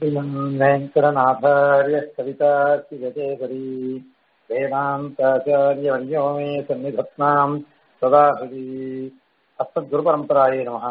श्रीमन् वेङ्कटनाथार्य कवितार्किगजेकरी वेदान्ताचार्यवर्यो मे सन्निधत्नाम् सदा हृदि அஸ்மத்குருபரம்பராயே நமக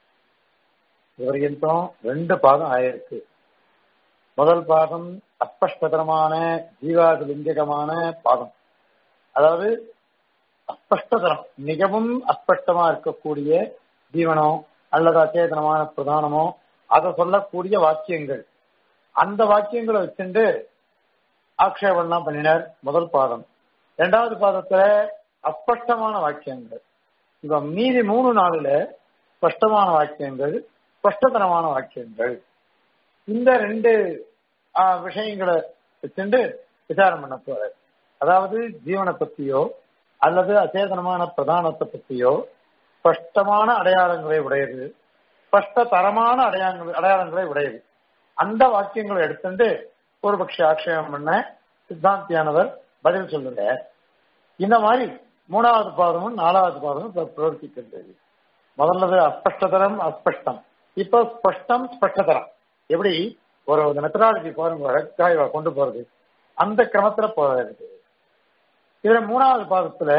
இதுவரைக்கும் ரெண்டு பாகம் ஆயிருக்கு முதல் பாகம் அஸ்பஷ்டதரமான ஜீவாதிலிங்ககமான பாகம் அதாவது அஸ்பஷ்டதரம் மிகவும் அஸ்பஷ்டமா இருக்கக்கூடிய ஜீவனோ அல்லது அச்சேதனமான பிரதானமோ அதை சொல்லக்கூடிய வாக்கியங்கள் அந்த வாக்கியங்களை வச்சுட்டு ஆக்ஷேபம்லாம் பண்ணினார் முதல் பாதம் இரண்டாவது பாதத்துல அஸ்பஷ்டமான வாக்கியங்கள் இப்ப மீதி மூணு நாளுல ஸ்பஷ்டமான வாக்கியங்கள் ஸ்பஷ்டதனமான வாக்கியங்கள் இந்த ரெண்டு விஷயங்களை வச்சுட்டு விசாரம் பண்ண போற அதாவது ஜீவனை பத்தியோ அல்லது அச்சேதனமான பிரதானத்தை பத்தியோ ஸ்பஷ்டமான அடையாளங்களை உடையது ஸ்பஷ்ட தரமான அடையாளங்கள் அடையாளங்களை உடையது அந்த வாக்கியங்களை எடுத்துட்டு ஒரு பட்ச ஆட்சேபம் பண்ண சித்தாந்தியானவர் பதில் சொல்லுங்க இந்த மாதிரி மூணாவது பாதமும் நாலாவது பாதமும் இப்ப பிரவர்த்திக்கின்றது முதல்லது அஸ்பஷ்டதரம் அஸ்பஷ்டம் இப்ப ஸ்பஷ்டம் ஸ்பஷ்டதரம் எப்படி ஒரு மெத்தடாலஜி பாருங்க வழக்காய் கொண்டு போறது அந்த கிரமத்துல போறது இதுல மூணாவது பாதத்துல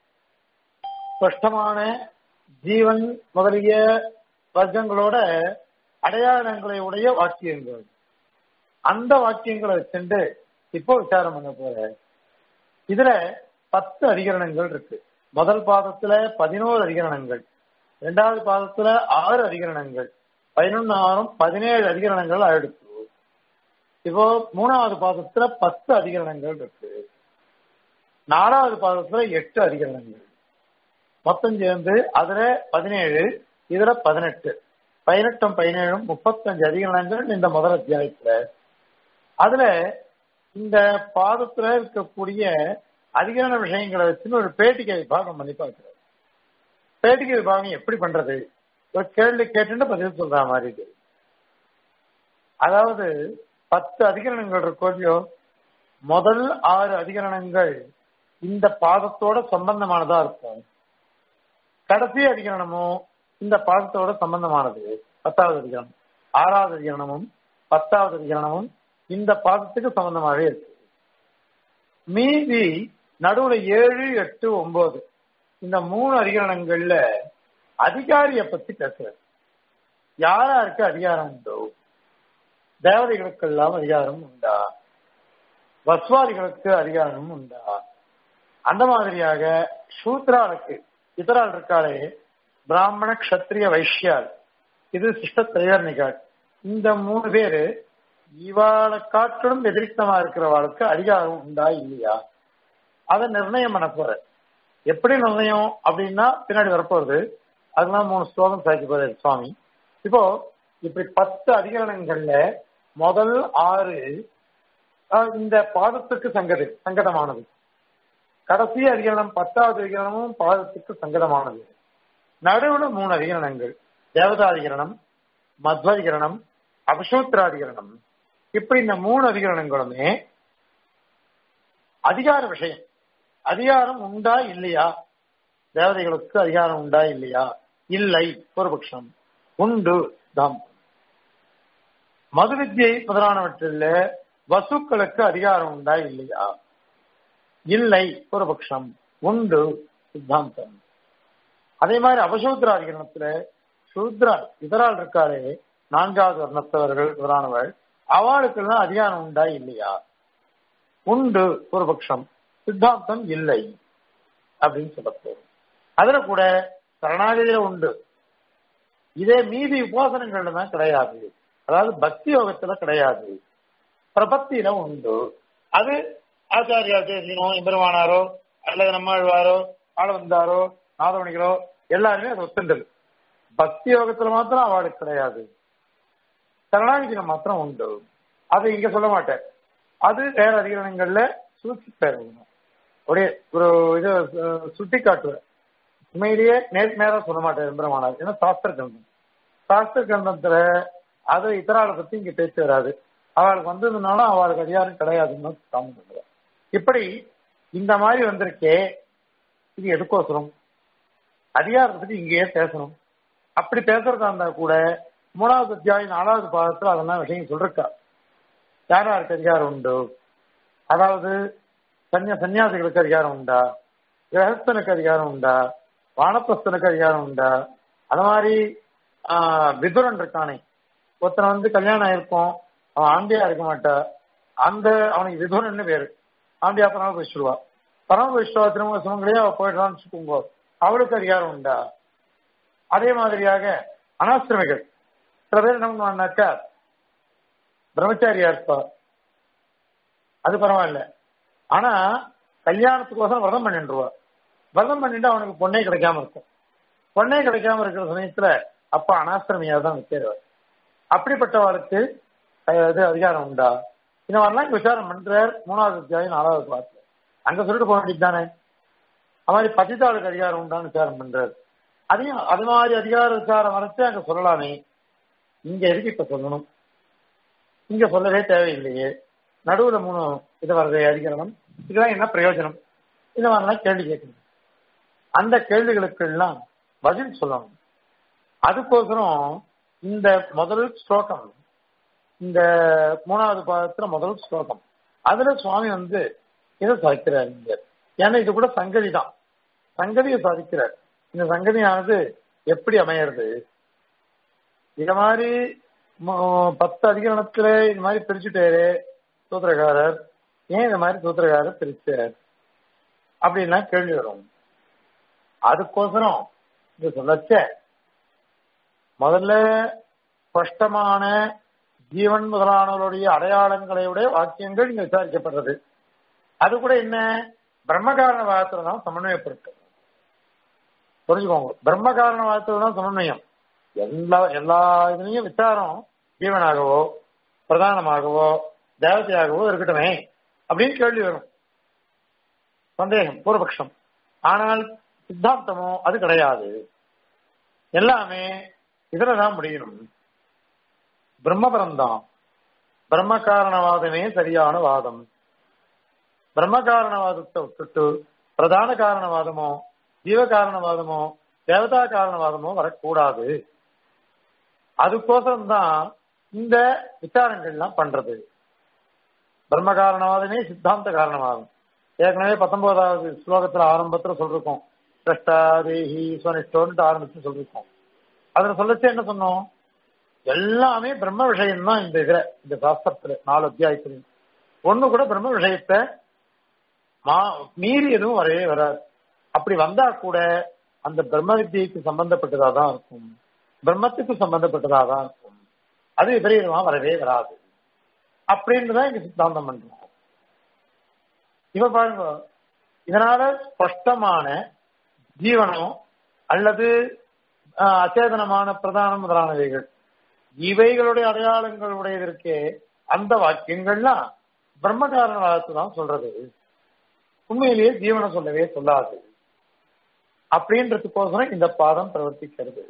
ஸ்பஷ்டமான ஜீவன் முதலிய வர்க்கங்களோட அடையாளங்களை உடைய வாக்கியங்கள் அந்த வாக்கியங்களை வச்சுட்டு இப்போ விசாரம் பண்ண போற இதுல பத்து அதிகரணங்கள் இருக்கு முதல் பாதத்துல பதினோரு அதிகரணங்கள் இரண்டாவது பாதத்துல ஆறு அதிகரணங்கள் பதினொன்னு ஆறும் பதினேழு அதிகரணங்கள் ஆயிடுச்சு இப்போ மூணாவது பாதத்துல பத்து அதிகரணங்கள் இருக்கு நாலாவது பாதத்துல எட்டு அதிகரணங்கள் மொத்தம் சேர்ந்து அதுல பதினேழு இதுல பதினெட்டு பதினெட்டும் பதினேழும் முப்பத்தஞ்சு அதிகரணங்கள் இந்த முதல் அத்தியாயத்துல அதுல இந்த பாதத்துல இருக்கக்கூடிய அதிகரண விஷயங்களை வச்சுன்னு ஒரு பேட்டிகை விபாகம் பண்ணி பார்க்கிறார் பேட்டிகை விபாகம் எப்படி பண்றது ஒரு கேள்வி கேட்டுன்னு பதில் சொல்ற மாதிரி இது அதாவது பத்து அதிகரணங்கள் இருக்கோல்லையோ முதல் ஆறு அதிகரணங்கள் இந்த பாதத்தோட சம்பந்தமானதா இருக்கும் கடைசி அதிகரணமும் இந்த பாதத்தோட சம்பந்தமானது பத்தாவது அதிகரணம் ஆறாவது அதிகரணமும் பத்தாவது அதிகரணமும் இந்த பாதத்துக்கு சம்பந்தமாகவே இருக்கு மீதி நடுவுல ஏழு எட்டு ஒன்பது இந்த மூணு அதிகரணங்கள்ல அதிகாரிய பத்தி பேசுறாரு யாராருக்கு அதிகாரம் உண்டோ தேவதைகளுக்கெல்லாம் அதிகாரம் உண்டா வஸ்வாதிகளுக்கு அதிகாரம் உண்டா அந்த மாதிரியாக சூத்ராளுக்கு இதரால் இருக்காளே பிராமண கஷத்திரிய வைஷ்யால் இது சிஷ்ட திரையர்ணிகள் இந்த மூணு பேரு இவாளை காட்டிலும் எதிரிக்தமா இருக்கிறவாளுக்கு அதிகாரம் உண்டா இல்லையா அதை நிர்ணயம் பண்ண போற எப்படி நிர்ணயம் அப்படின்னா பின்னாடி வரப்போறது அதெல்லாம் மூணு ஸ்லோகம் சாய்க்க போறாரு சுவாமி இப்போ இப்படி பத்து அதிகரணங்கள்ல முதல் ஆறு இந்த பாதத்துக்கு சங்கது சங்கடமானது கடைசி அதிகரணம் பத்தாவது அதிகரணமும் பாதத்துக்கு சங்கடமானது நடுவுல மூணு அதிகரணங்கள் தேவதாதிகரணம் மத்வதிகரணம் அபிஷோத்திராதிகரணம் இப்படி இந்த மூணு அதிகரணங்களுமே அதிகார விஷயம் அதிகாரம் உண்டா இல்லையா தேவதைகளுக்கு அதிகாரம் உண்டா இல்லையா இல்லை பூர்வபக்ஷம் உண்டு தாம் மது வித்தியை முதலானவற்றில் வசுக்களுக்கு அதிகாரம் உண்டா இல்லையா இல்லை பூர்வபக்ஷம் உண்டு சித்தாந்தம் அதே மாதிரி அபசூத்ராதிகரணத்துல சூத்ரா இதரால் இருக்காரே நான்காவது வர்ணத்தவர்கள் முதலானவள் அவளுக்கெல்லாம் அதிகாரம் உண்டா இல்லையா உண்டு ஒரு பட்சம் சித்தாந்தம் இல்லை அப்படின்னு சொல்ல போறோம் அதுல கூட சரணாகதியில உண்டு இதே மீதி உபாசனங்கள்ல தான் கிடையாது அதாவது பக்தி யோகத்துல கிடையாது பிரபத்தியில உண்டு அது ஆச்சாரியா சேசினோ எம்பெருமானாரோ அல்லது நம்மாழ்வாரோ ஆளவந்தாரோ நாதவணிகளோ எல்லாருமே அது ஒத்துண்டது பக்தி யோகத்துல மாத்திரம் அவளுக்கு கிடையாது சரணாகதியில மாத்திரம் உண்டு அது இங்க சொல்ல மாட்டேன் அது வேற அதிகாரங்கள்ல சூழ்ச்சி பெறணும் ஒரே ஒரு இது சுட்டி காட்டுவேன் உண்மையிலேயே நேர் நேரா சொல்ல மாட்டேன் எம்பெருமானார் ஏன்னா சாஸ்திர கந்தம் சாஸ்திர கந்தத்துல அது இத்தராளை பத்தி இங்க பேச்சு வராது அவளுக்கு வந்ததுனால அவளுக்கு அதிகாரம் கிடையாதுன்னு சாமி சொல்லுவார் இப்படி இந்த மாதிரி வந்திருக்கே இது எதுக்கோசரம் அதிகாரத்தை பத்தி இங்கேயே பேசணும் அப்படி பேசுறதா இருந்தா கூட மூணாவது அத்தியாயம் நாலாவது பாதத்துல அதெல்லாம் விஷயம் சொல்றா யார் யாருக்கு அதிகாரம் உண்டு அதாவது சன்னிய சன்னியாசிகளுக்கு அதிகாரம் உண்டா கிரகஸ்தனுக்கு அதிகாரம் உண்டா வானப்பஸ்தனுக்கு அதிகாரம் உண்டா அது மாதிரி ஆஹ், விதுரன் இருக்கானே ஒருத்தன் வந்து கல்யாணம் ஆயிருக்கும் அவன் ஆண்டியா இருக்க மாட்டா அந்த அவனுக்கு விதுரன்னு பேரு ஆண்டியா பரம விஷ்ணுவா பரம விஷ்ணுவா திரும்ப சுமங்களையே அவ போயிடலாம்னு வச்சுக்கோங்க அவளுக்கு அதிகாரம் உண்டா அதே மாதிரியாக அனாசிரமிகள் சில பேர் என்ன பண்ணுவாங்கனாக்கா பிரம்மச்சாரியா இருப்பா அது பரவாயில்ல ஆனா கல்யாணத்துக்கோசரம் விரதம் பண்ணிட்டுருவா விரதம் பண்ணிட்டு அவனுக்கு பொண்ணே கிடைக்காம இருக்கும் பொண்ணே கிடைக்காம இருக்கிற சமயத்துல அப்ப அனாசிரமியா தான் நிற்கிறவர் அப்படிப்பட்டவருக்கு அஹ், இது அதிகாரம் உண்டா இந்த மாதிரிலாம் இங்க விசாரம் பண்றார் மூணாவது அத்தியாயம் நாலாவது பாட்டுல அங்க சொல்லிட்டு போக வேண்டியது தானே அது மாதிரி பதித்தாளுக்கு அதிகாரம் உண்டான்னு விசாரம் பண்றாரு அதையும் அது மாதிரி அதிகார விசாரம் வரைச்சு அங்க சொல்லலாமே இங்க எதுக்கு இப்ப சொல்லணும் இங்க சொல்லவே தேவையில்லையே நடுவுல மூணு இது வருது அதிகரணம் இதெல்லாம் என்ன பிரயோஜனம் இந்த மாதிரிலாம் கேள்வி கேட்கணும் அந்த கேள்விகளுக்கெல்லாம் பதில் சொல்லணும் அதுக்கோசரம் இந்த முதல் ஸ்லோகம் இந்த மூணாவது பாதத்துல முதல் ஸ்லோகம் அதுல சுவாமி வந்து இதை சாதிக்கிறார் இங்க ஏன்னா இது கூட சங்கதி தான் சங்கதியை சாதிக்கிறார் இந்த சங்கதியானது எப்படி அமையிறது இத மாதிரி மு- பத்து அதிகரணத்துல இது மாதிரி பிரிச்சுட்டாரு சூத்திரக்காரர் ஏன் இந்த மாதிரி சூத்திரக்காரர் பிரிச்சார் அப்படின்னா கேள்வி வரும் அதுக்கோசரம் இது சொல்லச்ச முதல்ல ஸ்பஷ்டமான ஜீவன் முதலானவருடைய அடையாளங்களையுடைய வாக்கியங்கள் இங்க விசாரிக்கப்படுறது அது கூட என்ன பிரம்மகாரணவாதத்துல தான் சமன்வயப்படுத்தும் புரிஞ்சுக்கோங்க பிரம்மகாரணவாதத்துல தான் சமன்வயம் எல்லா எல்லா இதுலயும் விசாரம் ஜீவனாகவோ பிரதானமாகவோ தேவதையாகவோ இருக்கட்டுமே அப்படின்னு கேள்வி வரும் சந்தேகம் பூர்வபக்ஷம் ஆனால் சித்தாந்தமோ அது கிடையாது எல்லாமே இதுல தான் முடியணும் பிரம்மபரம் தான் பிரம்ம காரணவாதமே சரியான வாதம் பிரம்ம காரணவாதத்தை விட்டுட்டு பிரதான காரணவாதமோ ஜீவ காரணவாதமோ தேவதா காரணவாதமோ வரக்கூடாது அதுக்கோசரம் தான் இந்த விசாரங்கள்லாம் பண்றது பிரம்ம காரணவாதமே சித்தாந்த காரணவாதம் ஏற்கனவே பத்தொன்பதாவது ஸ்லோகத்துல ஆரம்பத்துல சொல்லிருக்கோம் திரஷ்டா தேஹி ஸ்வனிஷ்டோன்ட்டு ஆரம்பிச்சு சொல்லிருக்கோம் அதுல சொல்லச்சு என்ன சொன்னோம் எல்லாமே பிரம்ம விஷயம் தான் இந்த இதுல இந்த சாஸ்திரத்துல நாலு அத்தியாயத்துல ஒண்ணு கூட பிரம்ம விஷயத்தை மா மீறி எதுவும் வரவே வராது அப்படி வந்தா கூட அந்த பிரம்ம வித்தியைக்கு சம்பந்தப்பட்டதா தான் இருக்கும் பிரம்மத்துக்கு சம்பந்தப்பட்டதா தான் இருக்கும் அது விபரீதமா வரவே வராது அப்படின்னு தான் இங்க சித்தாந்தம் பண்றோம் இப்ப பாருங்க இதனால ஸ்பஷ்டமான ஜீவனம் அல்லது ஆஹ், அச்சேதனமான பிரதான முதலானவைகள் இவைகளுடைய அடையாளங்கள் உடையதற்கே அந்த வாக்கியங்கள்லாம் பிரம்ம காரணவாதத்தை தான் சொல்றது உண்மையிலேயே ஜீவனை சொல்லவே சொல்லாது அப்படின்றதுக்கோசரம் இந்த பாதம் பிரவர்த்திக்கிறது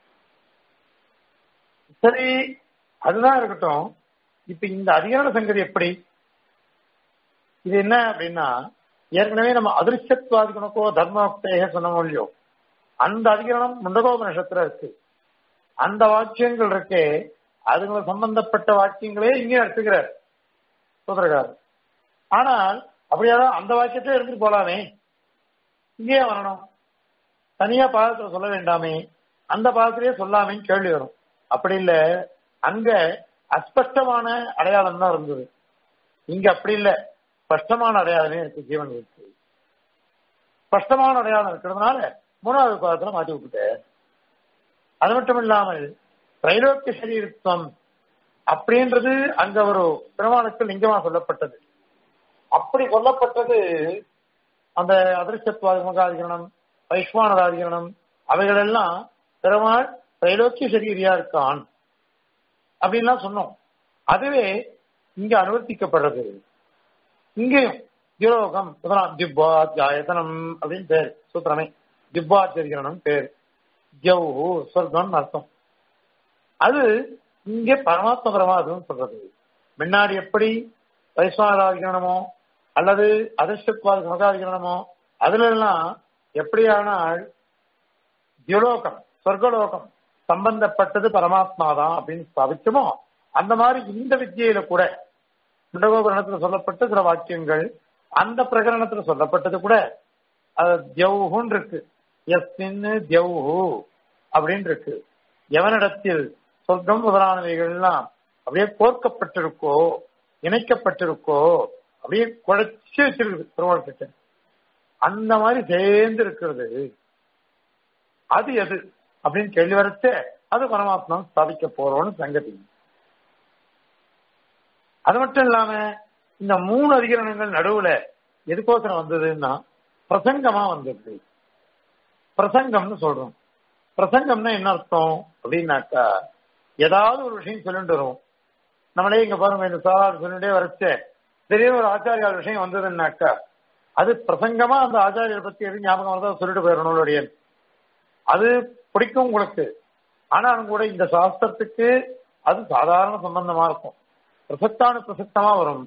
சரி அதுதான் இருக்கட்டும் இப்ப இந்த அதிகார சங்கதி எப்படி இது என்ன அப்படின்னா ஏற்கனவே நம்ம அதிர்ஷ்டத்வாதிகனுக்கோ தர்மோக்தேக சொன்னோம் இல்லையோ அந்த அதிகரணம் முண்டகோபனிஷத்துல இருக்கு அந்த வாக்கியங்கள் இருக்கே அதுங்களை சம்பந்தப்பட்ட வாக்கியங்களே இங்கே எடுத்துக்கிறார் சூத்திரக்காரர் ஆனால் அப்படியாதான் அந்த வாக்கியத்தை எடுத்துட்டு போலாமே இங்கேயே வரணும் தனியா பாதத்துல சொல்ல வேண்டாமே அந்த பாதத்திலேயே சொல்லாமேன்னு கேள்வி வரும் அப்படி இல்ல அங்க அஸ்பஷ்டமான அடையாளம் தான் இருந்தது இங்க அப்படி இல்ல ஸ்பஷ்டமான அடையாளமே இருக்கு ஜீவன் இருக்கு ஸ்பஷ்டமான அடையாளம் இருக்கிறதுனால மூணாவது பாதத்துல மாற்றி விட்டுட்டேன் அது மட்டும் இல்லாமல் திரைலோக்கிய சரீரத்துவம் அப்படின்றது அங்க ஒரு பெருமானுக்கு லிங்கமா சொல்லப்பட்டது அப்படி சொல்லப்பட்டது அந்த அதிர்ஷ்டத்வாத முகாதிகரணம் வைஸ்வானதாதிகரணம் அவைகளெல்லாம் பெருமாள் திரைலோக்கிய சரீரியா இருக்கான் அப்படின்லாம் சொன்னோம் அதுவே இங்க அனுவர்த்திக்கப்படுறது இங்கேயும் திரோகம் முதலாம் திவ்வாத்தியாயத்தனம் அப்படின்னு பேர் சூத்திரமே திவ்வாத்தியரிகரணம் பேர் ஜவு சொர்க்கம்னு அர்த்தம் அது இங்க பரமாத்ம பரமாத்மன்னு சொல்றது முன்னாடி எப்படி வைஸ்வநாதாதிகரணமோ அல்லது அதிர்ஷ்டத்வாத மகாதிகரணமோ அதுல எல்லாம் எப்படியானால் தியுலோகம் சொர்க்கலோகம் சம்பந்தப்பட்டது பரமாத்மா தான் அப்படின்னு ஸ்தாபிச்சோமோ அந்த மாதிரி இந்த வித்தியில கூட முண்டகோபுரணத்துல சொல்லப்பட்ட சில வாக்கியங்கள் அந்த பிரகரணத்துல சொல்லப்பட்டது கூட அது தியவுன்னு இருக்கு எஸ்மின் தியவுஹு அப்படின்னு இருக்கு எவனிடத்தில் சொர்க்கம் முதலானவைகள்லாம் அப்படியே கோர்க்கப்பட்டிருக்கோ இணைக்கப்பட்டிருக்கோ அப்படியே குழைச்சி வச்சிருக்கு பெருமாள் கிட்ட அந்த மாதிரி சேர்ந்து இருக்கிறது அது எது அப்படின்னு கேள்வி வரச்சே அது பரமாத்மா ஸ்தாபிக்க போறோம்னு சங்கதி அது மட்டும் இல்லாம இந்த மூணு அதிகரணங்கள் நடுவுல எதுக்கோசரம் வந்ததுன்னா பிரசங்கமா வந்தது பிரசங்கம்னு சொல்றோம் பிரசங்கம்னா என்ன அர்த்தம் அப்படின்னாக்கா ஏதாவது ஒரு விஷயம் சொல்லிட்டு வரும் நம்மளே இங்க பாருங்க இந்த சாராடு சொல்லிட்டே வரச்சே திடீர்னு ஒரு ஆச்சாரியார் விஷயம் வந்ததுன்னாக்கா அது பிரசங்கமா அந்த ஆச்சாரியர் பத்தி எது ஞாபகம் வருதோ சொல்லிட்டு போயிடணும் நம்மளுடைய அது பிடிக்கும் உங்களுக்கு ஆனாலும் கூட இந்த சாஸ்திரத்துக்கு அது சாதாரண சம்பந்தமா இருக்கும் பிரசக்தானு பிரசக்தமா வரும்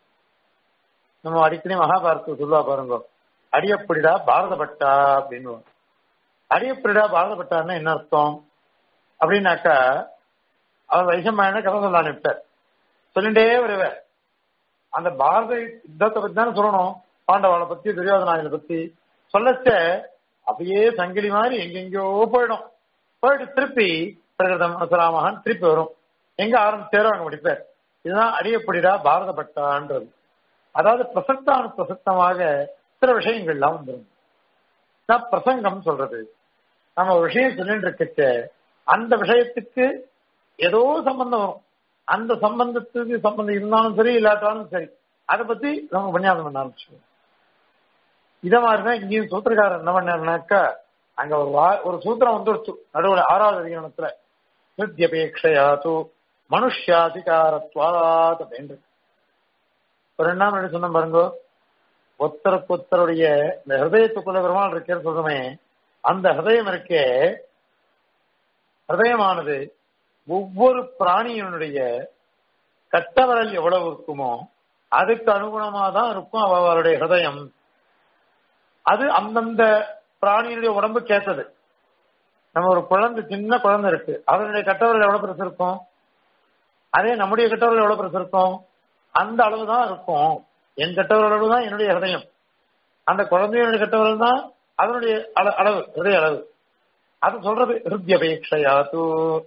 நம்ம அடிக்கடி மகாபாரதத்தை சொல்லுவா பாருங்க அடியப்படிடா பாரதப்பட்டா அப்படின்னு அடியப்படிடா பாரதப்பட்டான்னா என்ன அர்த்தம் அப்படின்னாக்கா அவர் வைசம்மான கதை சொல்ல அனுப்பிட்டார் சொல்லிட்டே வருவார் அந்த பாரத யுத்தத்தை பத்தி தானே சொல்லணும் பாண்டவாளை பத்தி துரியோதனாயனை பத்தி சொல்லச்ச அப்படியே சங்கிலி மாதிரி எங்கெங்கயோ போயிடும் போயிட்டு திருப்பி பிரகிருதம் அசராமகன் திருப்பி வரும் எங்க ஆரம்பிச்சாரோ அங்க முடிப்பார் இதுதான் அடியப்படிடா பாரதப்பட்டான்றது அதாவது பிரசக்தான பிரசக்தமாக சில விஷயங்கள்லாம் வந்துடும் நான் பிரசங்கம் சொல்றது நம்ம ஒரு விஷயம் சொல்லிட்டு இருக்கச்ச அந்த விஷயத்துக்கு ஏதோ சம்பந்தம் வரும் அந்த சம்பந்தத்துக்கு சம்பந்தம் இருந்தாலும் சரி இல்லாட்டாலும் சரி அதை பத்தி நம்ம உபன்யாசம் பண்ண ஆரம்பிச்சுவோம் இத மாதிரிதான் இங்கேயும் சூத்திரக்காரர் என்ன பண்ணாருனாக்கா அங்க ஒரு வா- ஒரு சூத்திரம் வந்துருச்சு நடுவுல ஆறாவது அதிகாரத்துல நித்தியபேட்சையாது மனுஷாதிகாரத்வாத் அப்படின்னு ஒரு என்ன முன்னாடி சொன்ன பாருங்க ஒருத்தருக்கு ஒருத்தருடைய இந்த ஹிருதயத்துக்குள்ள பெருமாள் இருக்கேன்னு சொல்றோமே அந்த ஹிருதயம் இருக்கே ஹிருதயமானது ஒவ்வொரு பிராணியினுடைய கட்டவரல் எவ்வளவு இருக்குமோ அதுக்கு அனுகுணமா தான் இருக்கும் அவளுடைய ஹிருதயம் அது அந்தந்த பிராணியினுடைய உடம்புக்கு ஏத்தது நம்ம ஒரு குழந்தை சின்ன குழந்தை இருக்கு அதனுடைய கட்டவரல் எவ்வளவு பெருசு இருக்கும் அதே நம்முடைய கட்டவரல் எவ்வளவு பெருசு இருக்கும் அந்த அளவு தான் இருக்கும் என் கட்டவரல் அளவு தான் என்னுடைய ஹிருதயம் அந்த குழந்தையுடைய கட்டவரல் தான் அதனுடைய அள- அளவு ஹிருதய அளவு அது சொல்றது ஹிருத்யபேட்சையாது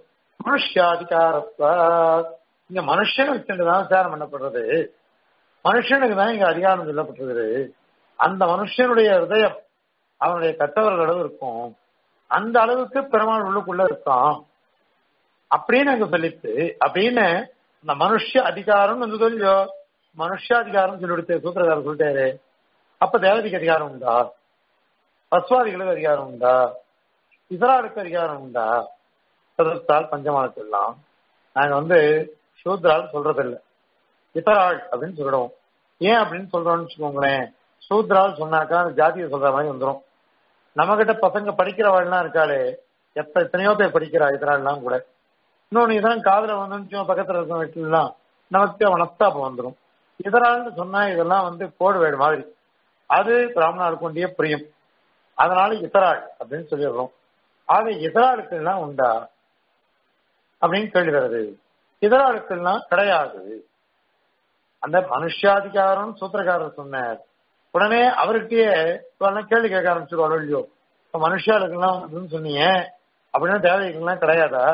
மனுஷாதிகாரத்தா இங்க மனுஷன் வச்சுட்டு தான் விசாரம் பண்ணப்படுறது மனுஷனுக்கு தான் இங்க அதிகாரம் சொல்லப்பட்டிருக்குது அந்த மனுஷனுடைய ஹிருதயம் அவனுடைய கட்டவர்கள் அளவு இருக்கும் அந்த அளவுக்கு பெருமாள் உள்ளுக்குள்ள இருக்கான் அப்படின்னு அங்க சொல்லிட்டு அப்படின்னு இந்த மனுஷ அதிகாரம் வந்து சொல்லியோ மனுஷாதிகாரம் சொல்லி கொடுத்து சூத்திரக்காரர் சொல்லிட்டாரு அப்ப தேவதைக்கு அதிகாரம் உண்டா பஸ்வாதிகளுக்கு அதிகாரம் உண்டா இதராளுக்கு அதிகாரம் உண்டா சதுர்த்தால் பஞ்சமானத்தெல்லாம் நாங்க வந்து சூத்ரால் சொல்றதில்லை இதராள் அப்படின்னு சொல்லிடுவோம் ஏன் அப்படின்னு சொல்றோம்னு வச்சுக்கோங்களேன் சூத்ரால் சொன்னாக்கா அந்த ஜாதியை சொல்ற மாதிரி வந்துடும் நம்ம கிட்ட பசங்க படிக்கிறவாள்லாம் இருக்காளே எத்த எத்தனையோ பேர் படிக்கிறா இதராள்லாம் கூட இன்னொன்னு இதான் காதுல வந்து பக்கத்துல இருக்க வீட்டுலாம் நமக்கு மனஸ்தாபம் வந்துடும் இதராள்னு சொன்னா இதெல்லாம் வந்து கோடு வேடு மாதிரி அது பிராமணாளுக்கு கொண்டே புரியும் அதனால இதராள் அப்படின்னு சொல்லிடுறோம் ஆக இதராளுக்கெல்லாம் உண்டா அப்படின்னு கேள்வி வருது இதராளுக்கெல்லாம் கிடையாது அந்த மனுஷாதிகாரம் சூத்திரக்காரர் சொன்னார் உடனே அவருக்கே இப்பெல்லாம் கேள்வி கேட்க ஆரம்பிச்சிருவாள் இல்லையோ இப்ப மனுஷாளுக்கெல்லாம் அப்படின்னு சொன்னீங்க அப்படின்னா தேவதைகள்லாம் கிடையாதா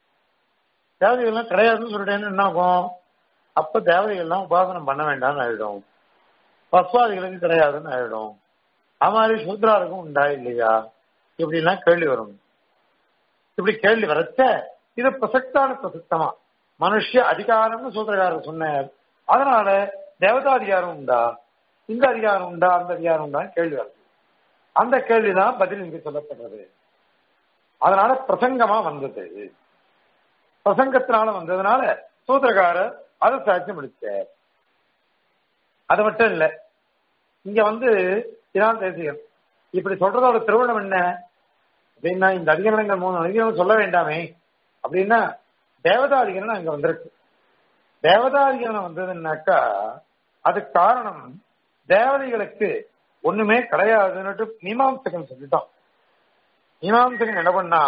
தேவதைகள்லாம் கிடையாதுன்னு சொல்லிட்டேன்னு என்ன ஆகும் அப்ப தேவதைகள்லாம் உபாசனம் பண்ண வேண்டாம்னு ஆயிடும் பஸ்வாதிகளுக்கு கிடையாதுன்னு ஆயிடும் அது மாதிரி சூத்ராருக்கும் உண்டா இல்லையா இப்படிலாம் கேள்வி வரும் இப்படி கேள்வி வரச்ச இது பிரசக்தான பிரசக்தமா மனுஷ அதிகாரம்னு சூத்திரக்காரர் சொன்னார் அதனால தேவதாதிகாரம் உண்டா இந்த அதிகாரம் உண்டா அந்த அதிகாரம் உண்டா கேள்வி வருது அந்த கேள்விதான் பதில் இங்கு சொல்லப்படுறது அதனால பிரசங்கமா வந்தது பிரசங்கத்தினால வந்ததுனால சூத்திரக்காரர் அதை சாட்சி முடிச்சார் அது மட்டும் இல்ல இங்க வந்து இதான் தேசியம் இப்படி சொல்றதோட திருமணம் என்ன அப்படின்னா இந்த அதிகரணங்கள் மூணு அதிகரணம் சொல்ல வேண்டாமே அப்படின்னா தேவதாதிகரணம் அங்க வந்திருக்கு தேவதாதிகரணம் வந்ததுன்னாக்கா அதுக்கு காரணம் தேவதைகளுக்கு ஒண்ணுமே கிடையாதுன்னுட்டு மீமாம்சகன் சொல்லிட்டான் மீமாம்சகன் என்ன பண்ணா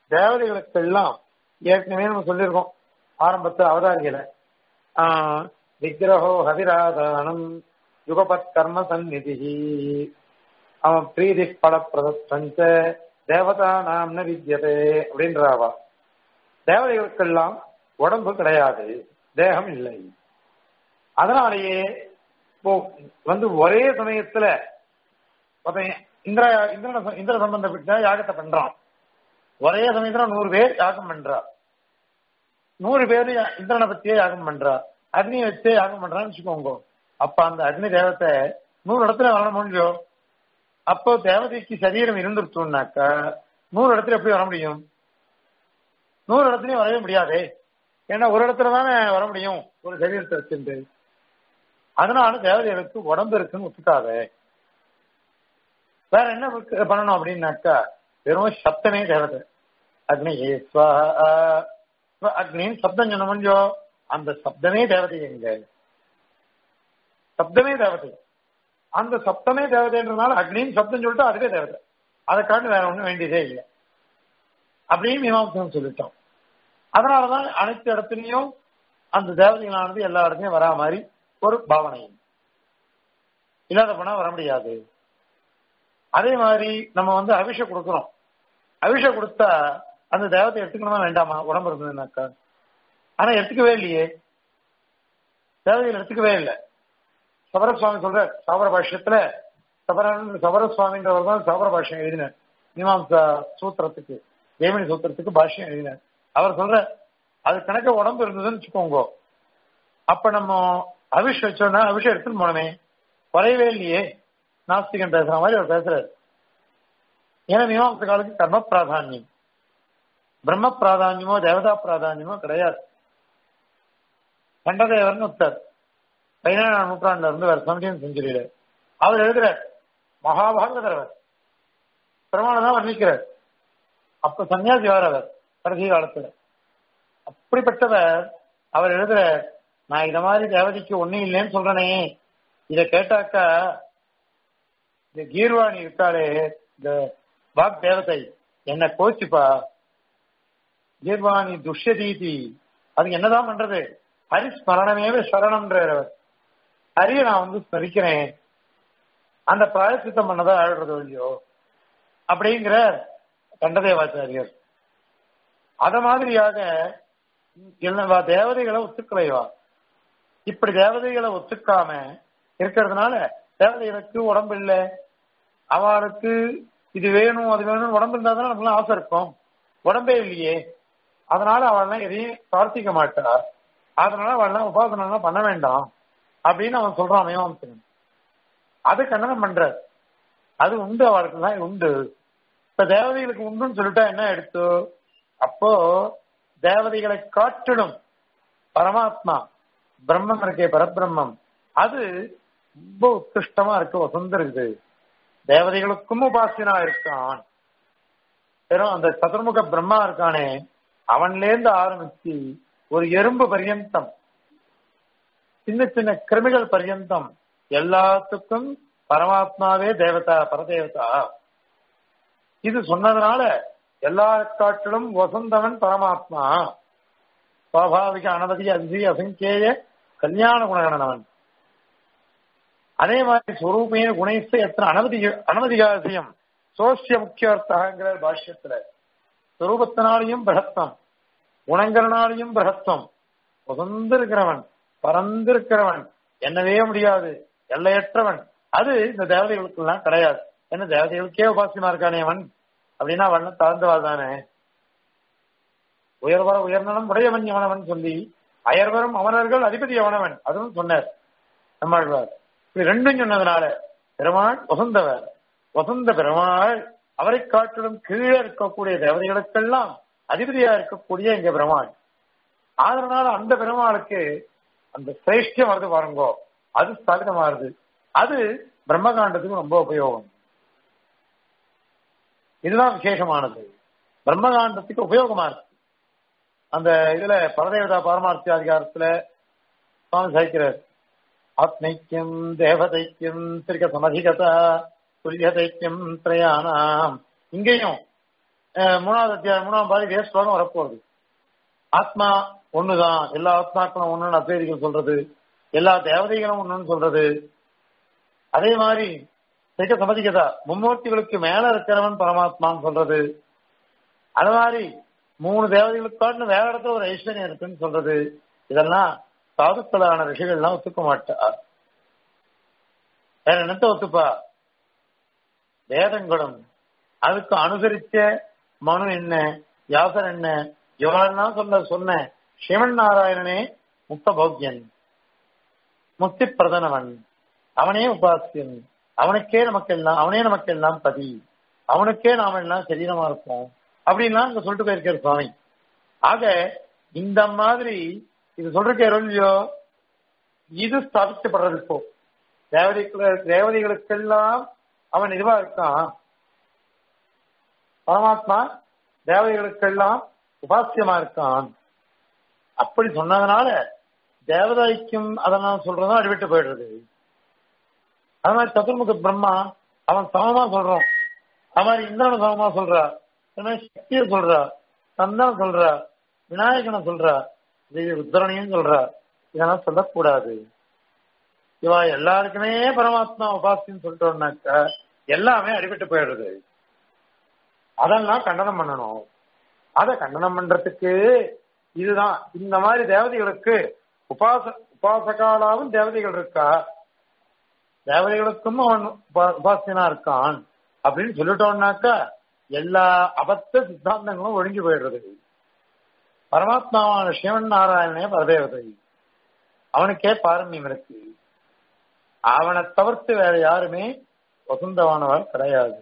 தேவதைகளுக்கு எல்லாம் ஏற்கனவே நம்ம சொல்லியிருக்கோம் ஆரம்பத்தில் அவதாரிகளை ஆஹ் விக்கிரகோ ஹவிராதானம் யுகபத் கர்ம சந்நிதி அவன் பிரீதி பல பிரதச்ச தேவதா நாம் ந வித்தியதே அப்படின்றாவா தேவதைகளுக்கெல்லாம் உடம்பு கிடையாது தேகம் இல்லை அதனாலேயே இப்போ வந்து ஒரே சமயத்துல ஒருத்தன் இந்திர இந்திரன இந்திர சம்பந்தப்பட்ட யாகத்தை பண்றான் ஒரே சமயத்துல நூறு பேர் யாகம் பண்றா நூறு பேர் இந்திரனை பத்தியே யாகம் பண்றா அக்னியை வச்சே யாகம் பண்றான்னு வச்சுக்கோங்க அப்ப அந்த அக்னி தேவத்தை நூறு இடத்துல வர முடியும் அப்போ தேவதைக்கு சரீரம் இருந்துருச்சோம்னாக்கா நூறு இடத்துல எப்படி வர முடியும் நூறு இடத்துலயும் வரவே முடியாதே ஏன்னா ஒரு இடத்துல தானே வர முடியும் ஒரு சரீரத்தை வச்சிருந்து அதனால தேவதைகளுக்கு உடம்பு இருக்குன்னு ஒத்துக்காத வேற என்ன பண்ணணும் அப்படின்னாக்கா வெறும் சப்தமே தேவதை அக்னி அக்னின்னு சப்தம் சொன்ன முடியும் அந்த சப்தமே தேவதை எங்க சப்தமே தேவதை அந்த சப்தமே தேவதைன்றதுனால அக்னின்னு சப்தம் சொல்லிட்டு அதுவே தேவதை அதை காட்டு வேற ஒண்ணும் வேண்டியதே இல்லை அப்படின்னு மீமாசம் சொல்லிட்டோம் அதனாலதான் அனைத்து இடத்துலயும் அந்த தேவதைகளானது எல்லா இடத்துலயும் வரா மாதிரி ஒரு பாவனை இல்லாத போனா வர முடியாது அதே மாதிரி நம்ம வந்து அபிஷேக் கொடுக்கிறோம் அபிஷேக் கொடுத்தா அந்த தேவத்தை எடுத்துக்கணுமா வேண்டாமா உடம்பு இருந்ததுனாக்கா ஆனா எடுத்துக்கவே இல்லையே தேவதைகள் எடுத்துக்கவே இல்லை சபர சுவாமி சொல்ற சபர பாஷ்யத்துல சபரன் சபர சுவாமின்றவர் தான் சபர பாஷ்யம் எழுதினார் மீமாம்சா சூத்திரத்துக்கு தேவனி சூத்திரத்துக்கு பாஷ்யம் எழுதினார் அவர் சொல்ற அது கணக்க உடம்பு இருந்ததுன்னு வச்சுக்கோங்க அப்ப நம்ம அபிஷேக் வச்சோம்னா அபிஷேக் எடுத்துன்னு போனமே குறையவே இல்லையே நாஸ்திகன் பேசுற மாதிரி அவர் பேசுறாரு ஏன்னா மீமாம்ச காலுக்கு கர்ம பிராதானியம் பிரம்ம பிராதானியமோ தேவதா பிராதானியமோ கிடையாது கண்டதேவர்னு ஒருத்தர் பதினேழாம் நூற்றாண்டுல இருந்து வேற செவன்டீன் செஞ்சுரியில அவர் எழுதுறார் மகாபாகவதர் அவர் பெருமாள் தான் வர்ணிக்கிறார் அப்ப சன்னியாசி வார் அவர் கடைசி காலத்துல அப்படிப்பட்டவர் அவர் எழுதுற நான் இத மாதிரி தேவதைக்கு ஒண்ணும் இல்லைன்னு சொல்றேனே இத கேட்டாக்கா இந்த கீர்வாணி இருக்காளே இந்த வாக் தேவதை என்ன கோச்சுப்பா கீர்வாணி துஷ்யதீதி அதுக்கு என்னதான் பண்றது ஹரிஸ்மரணமேவ சரணம்ன்றார் அவர் ஹரிய நான் வந்து ஸ்மரிக்கிறேன் அந்த பிராயசித்தம் பண்ணதான் ஆழ்றது இல்லையோ அப்படிங்கிற கண்டதேவாச்சாரியர் அத மாதிரியாக எல்லா தேவதைகளை ஒத்துக்கலைவா இப்படி தேவதைகளை ஒத்துக்காம இருக்கிறதுனால தேவதைகளுக்கு உடம்பு இல்லை அவளுக்கு இது வேணும் அது வேணும் உடம்பு இருந்தா தானே நமக்கு ஆசை இருக்கும் உடம்பே இல்லையே அதனால அவள்லாம் எதையும் பிரார்த்திக்க மாட்டா அதனால அவள்லாம் உபாசனம் பண்ண வேண்டாம் அப்படின்னு அவன் சொல்றான் மீமாம்சகன் அது கண்டனம் பண்ற அது உண்டு அவளுக்கு தான் உண்டு இப்ப தேவதைகளுக்கு உண்டுன்னு சொல்லிட்டா என்ன எடுத்து அப்போ தேவதைகளை காட்டிடும் பரமாத்மா பிரம்மம் இருக்கே பரபிரம்மம் அது ரொம்ப உத்கிருஷ்டமா இருக்கு வசந்த இருக்குது தேவதைகளுக்கும் உபாசியனா இருக்கான் வெறும் அந்த சதுர்முக பிரம்மா இருக்கானே அவன்ல இருந்து ஆரம்பிச்சு ஒரு எறும்பு பர்யந்தம் சின்ன சின்ன கிருமிகள் பர்யந்தம் எல்லாத்துக்கும் பரமாத்மாவே தேவதா பரதேவதா இது சொன்னதுனால எல்லா காட்டிலும் வசந்தவன் பரமாத்மா சுவாபாவிக அனவதி அதிசி அசங்கேய கல்யாண குணகணனவன் அதே மாதிரி ஸ்வரூபே குணைஸ்த எத்தனை அனவதி அனவதிகாசியம் சோசிய முக்கியார்த்தங்கிற பாஷ்யத்துல ஸ்வரூபத்தினாலையும் பிரகத்தம் குணங்கரனாலையும் பிரகத்தம் உகந்திருக்கிறவன் பறந்திருக்கிறவன் என்னவே முடியாது எல்லையற்றவன் அது இந்த தேவதைகளுக்கு எல்லாம் கிடையாது என்ன தேவதைகளுக்கே உபாசியமா இருக்கானே அவன் அப்படின்னா அவன் தாழ்ந்தவாள் தானே உயர்வர உயர்நலம் உடையவன் எவனவன் சொல்லி அயர்வரும் அவனர்கள் அதிபதி எவனவன் அதுவும் சொன்னார் நம்மாழ்வார் இது ரெண்டும் சொன்னதுனால பெருமாள் வசந்தவர் வசந்த பெருமாள் அவரை காட்டிலும் கீழே இருக்கக்கூடிய தேவதைகளுக்கெல்லாம் அதிபதியா இருக்கக்கூடிய இங்க பெருமாள் அதனால அந்த பெருமாளுக்கு அந்த சிரேஷ்டியம் வருது பாருங்கோ அது ஸ்தாபிதமாறுது அது பிரம்மகாண்டத்துக்கு ரொம்ப உபயோகம் இதுதான் விசேஷமானது பிரம்மகாண்டத்துக்கு உபயோகமா இருக்கு அந்த இதுல பரதேவதா பாரமார்த்திய அதிகாரத்துல சுவாமி சாய்க்கிறார் ஆத்மைக்கியம் தேவதைக்கியம் திரிக சமதிகதா துல்லியதைக்கியம் திரையானாம் இங்கேயும் மூணாவது அத்தியாயம் மூணாம் பாதி இதே ஸ்லோகம் வரப்போகுது ஆத்மா ஒண்ணுதான் எல்லா ஆத்மாக்களும் ஒண்ணுன்னு அத்வைதிகள் சொல்றது எல்லா தேவதைகளும் ஒண்ணுன்னு சொல்றது அதே மாதிரி செய்ய சம்மதிக்கதா மும்மூர்த்திகளுக்கு மேல இருக்கிறவன் பரமாத்மான்னு சொல்றது அது மாதிரி மூணு தேவதைகளுக்காட்டு வேற இடத்துல ஒரு ஐஸ்வர்யம் இருக்குன்னு சொல்றது இதெல்லாம் சாதுக்களான ரிஷிகள்லாம் ஒத்துக்க மாட்டா வேற என்னத்த ஒத்துப்பா வேதங்களும் அதுக்கு அனுசரிச்ச மனு என்ன வியாசர் என்ன இவரெல்லாம் சொல்ல சொன்ன சிவன் நாராயணனே முக்த பௌக்கியன் முக்தி பிரதனவன் அவனே உபாசியன் அவனுக்கே நமக்கு எல்லாம் அவனே நமக்கு எல்லாம் பதி அவனுக்கே நாம எல்லாம் சரீரமா இருப்போம் அப்படின்லாம் இங்க சொல்லிட்டு போயிருக்காரு சுவாமி ஆக இந்த மாதிரி இது சொல்றக்கே இல்லையோ இது ஸ்தாபிக்கப்படுறது இப்போ தேவதைக்கு தேவதைகளுக்கெல்லாம் அவன் இதுவா இருக்கான் பரமாத்மா தேவதைகளுக்கெல்லாம் உபாசியமா இருக்கான் அப்படி சொன்னதுனால தேவதாய்க்கும் அதெல்லாம் சொல்றதும் அடிவிட்டு போயிடுறது அது மாதிரி சதுர்முக பிரம்மா அவன் சமமா சொல்றான் அது மாதிரி இந்திரனை சமமா சொல்றா அது மாதிரி சக்தியை சொல்றா சந்தன சொல்றா விநாயகனை சொல்றா இது ருத்ரனையும் சொல்றா இதெல்லாம் சொல்லக்கூடாது இவா எல்லாருக்குமே பரமாத்மா உபாசின்னு சொல்லிட்டோம்னாக்க எல்லாமே அடிபட்டு போயிடுறது அதெல்லாம் கண்டனம் பண்ணணும் அத கண்டனம் பண்றதுக்கு இதுதான் இந்த மாதிரி தேவதைகளுக்கு உபாச உபாசகாலாவும் தேவதைகள் இருக்கா தேவதைகளுக்கும் அவன் உபா- உபாசியனா இருக்கான் அப்படின்னு சொல்லிட்டோம்னாக்கா எல்லா அபத்த சித்தாந்தங்களும் ஒழுங்கி போயிடுறது பரமாத்மாவான சிவன் நாராயணனே பரதேவதை அவனுக்கே பாரமியம் இருக்கு அவனை தவிர்த்து வேற யாருமே வசந்தவானவர் கிடையாது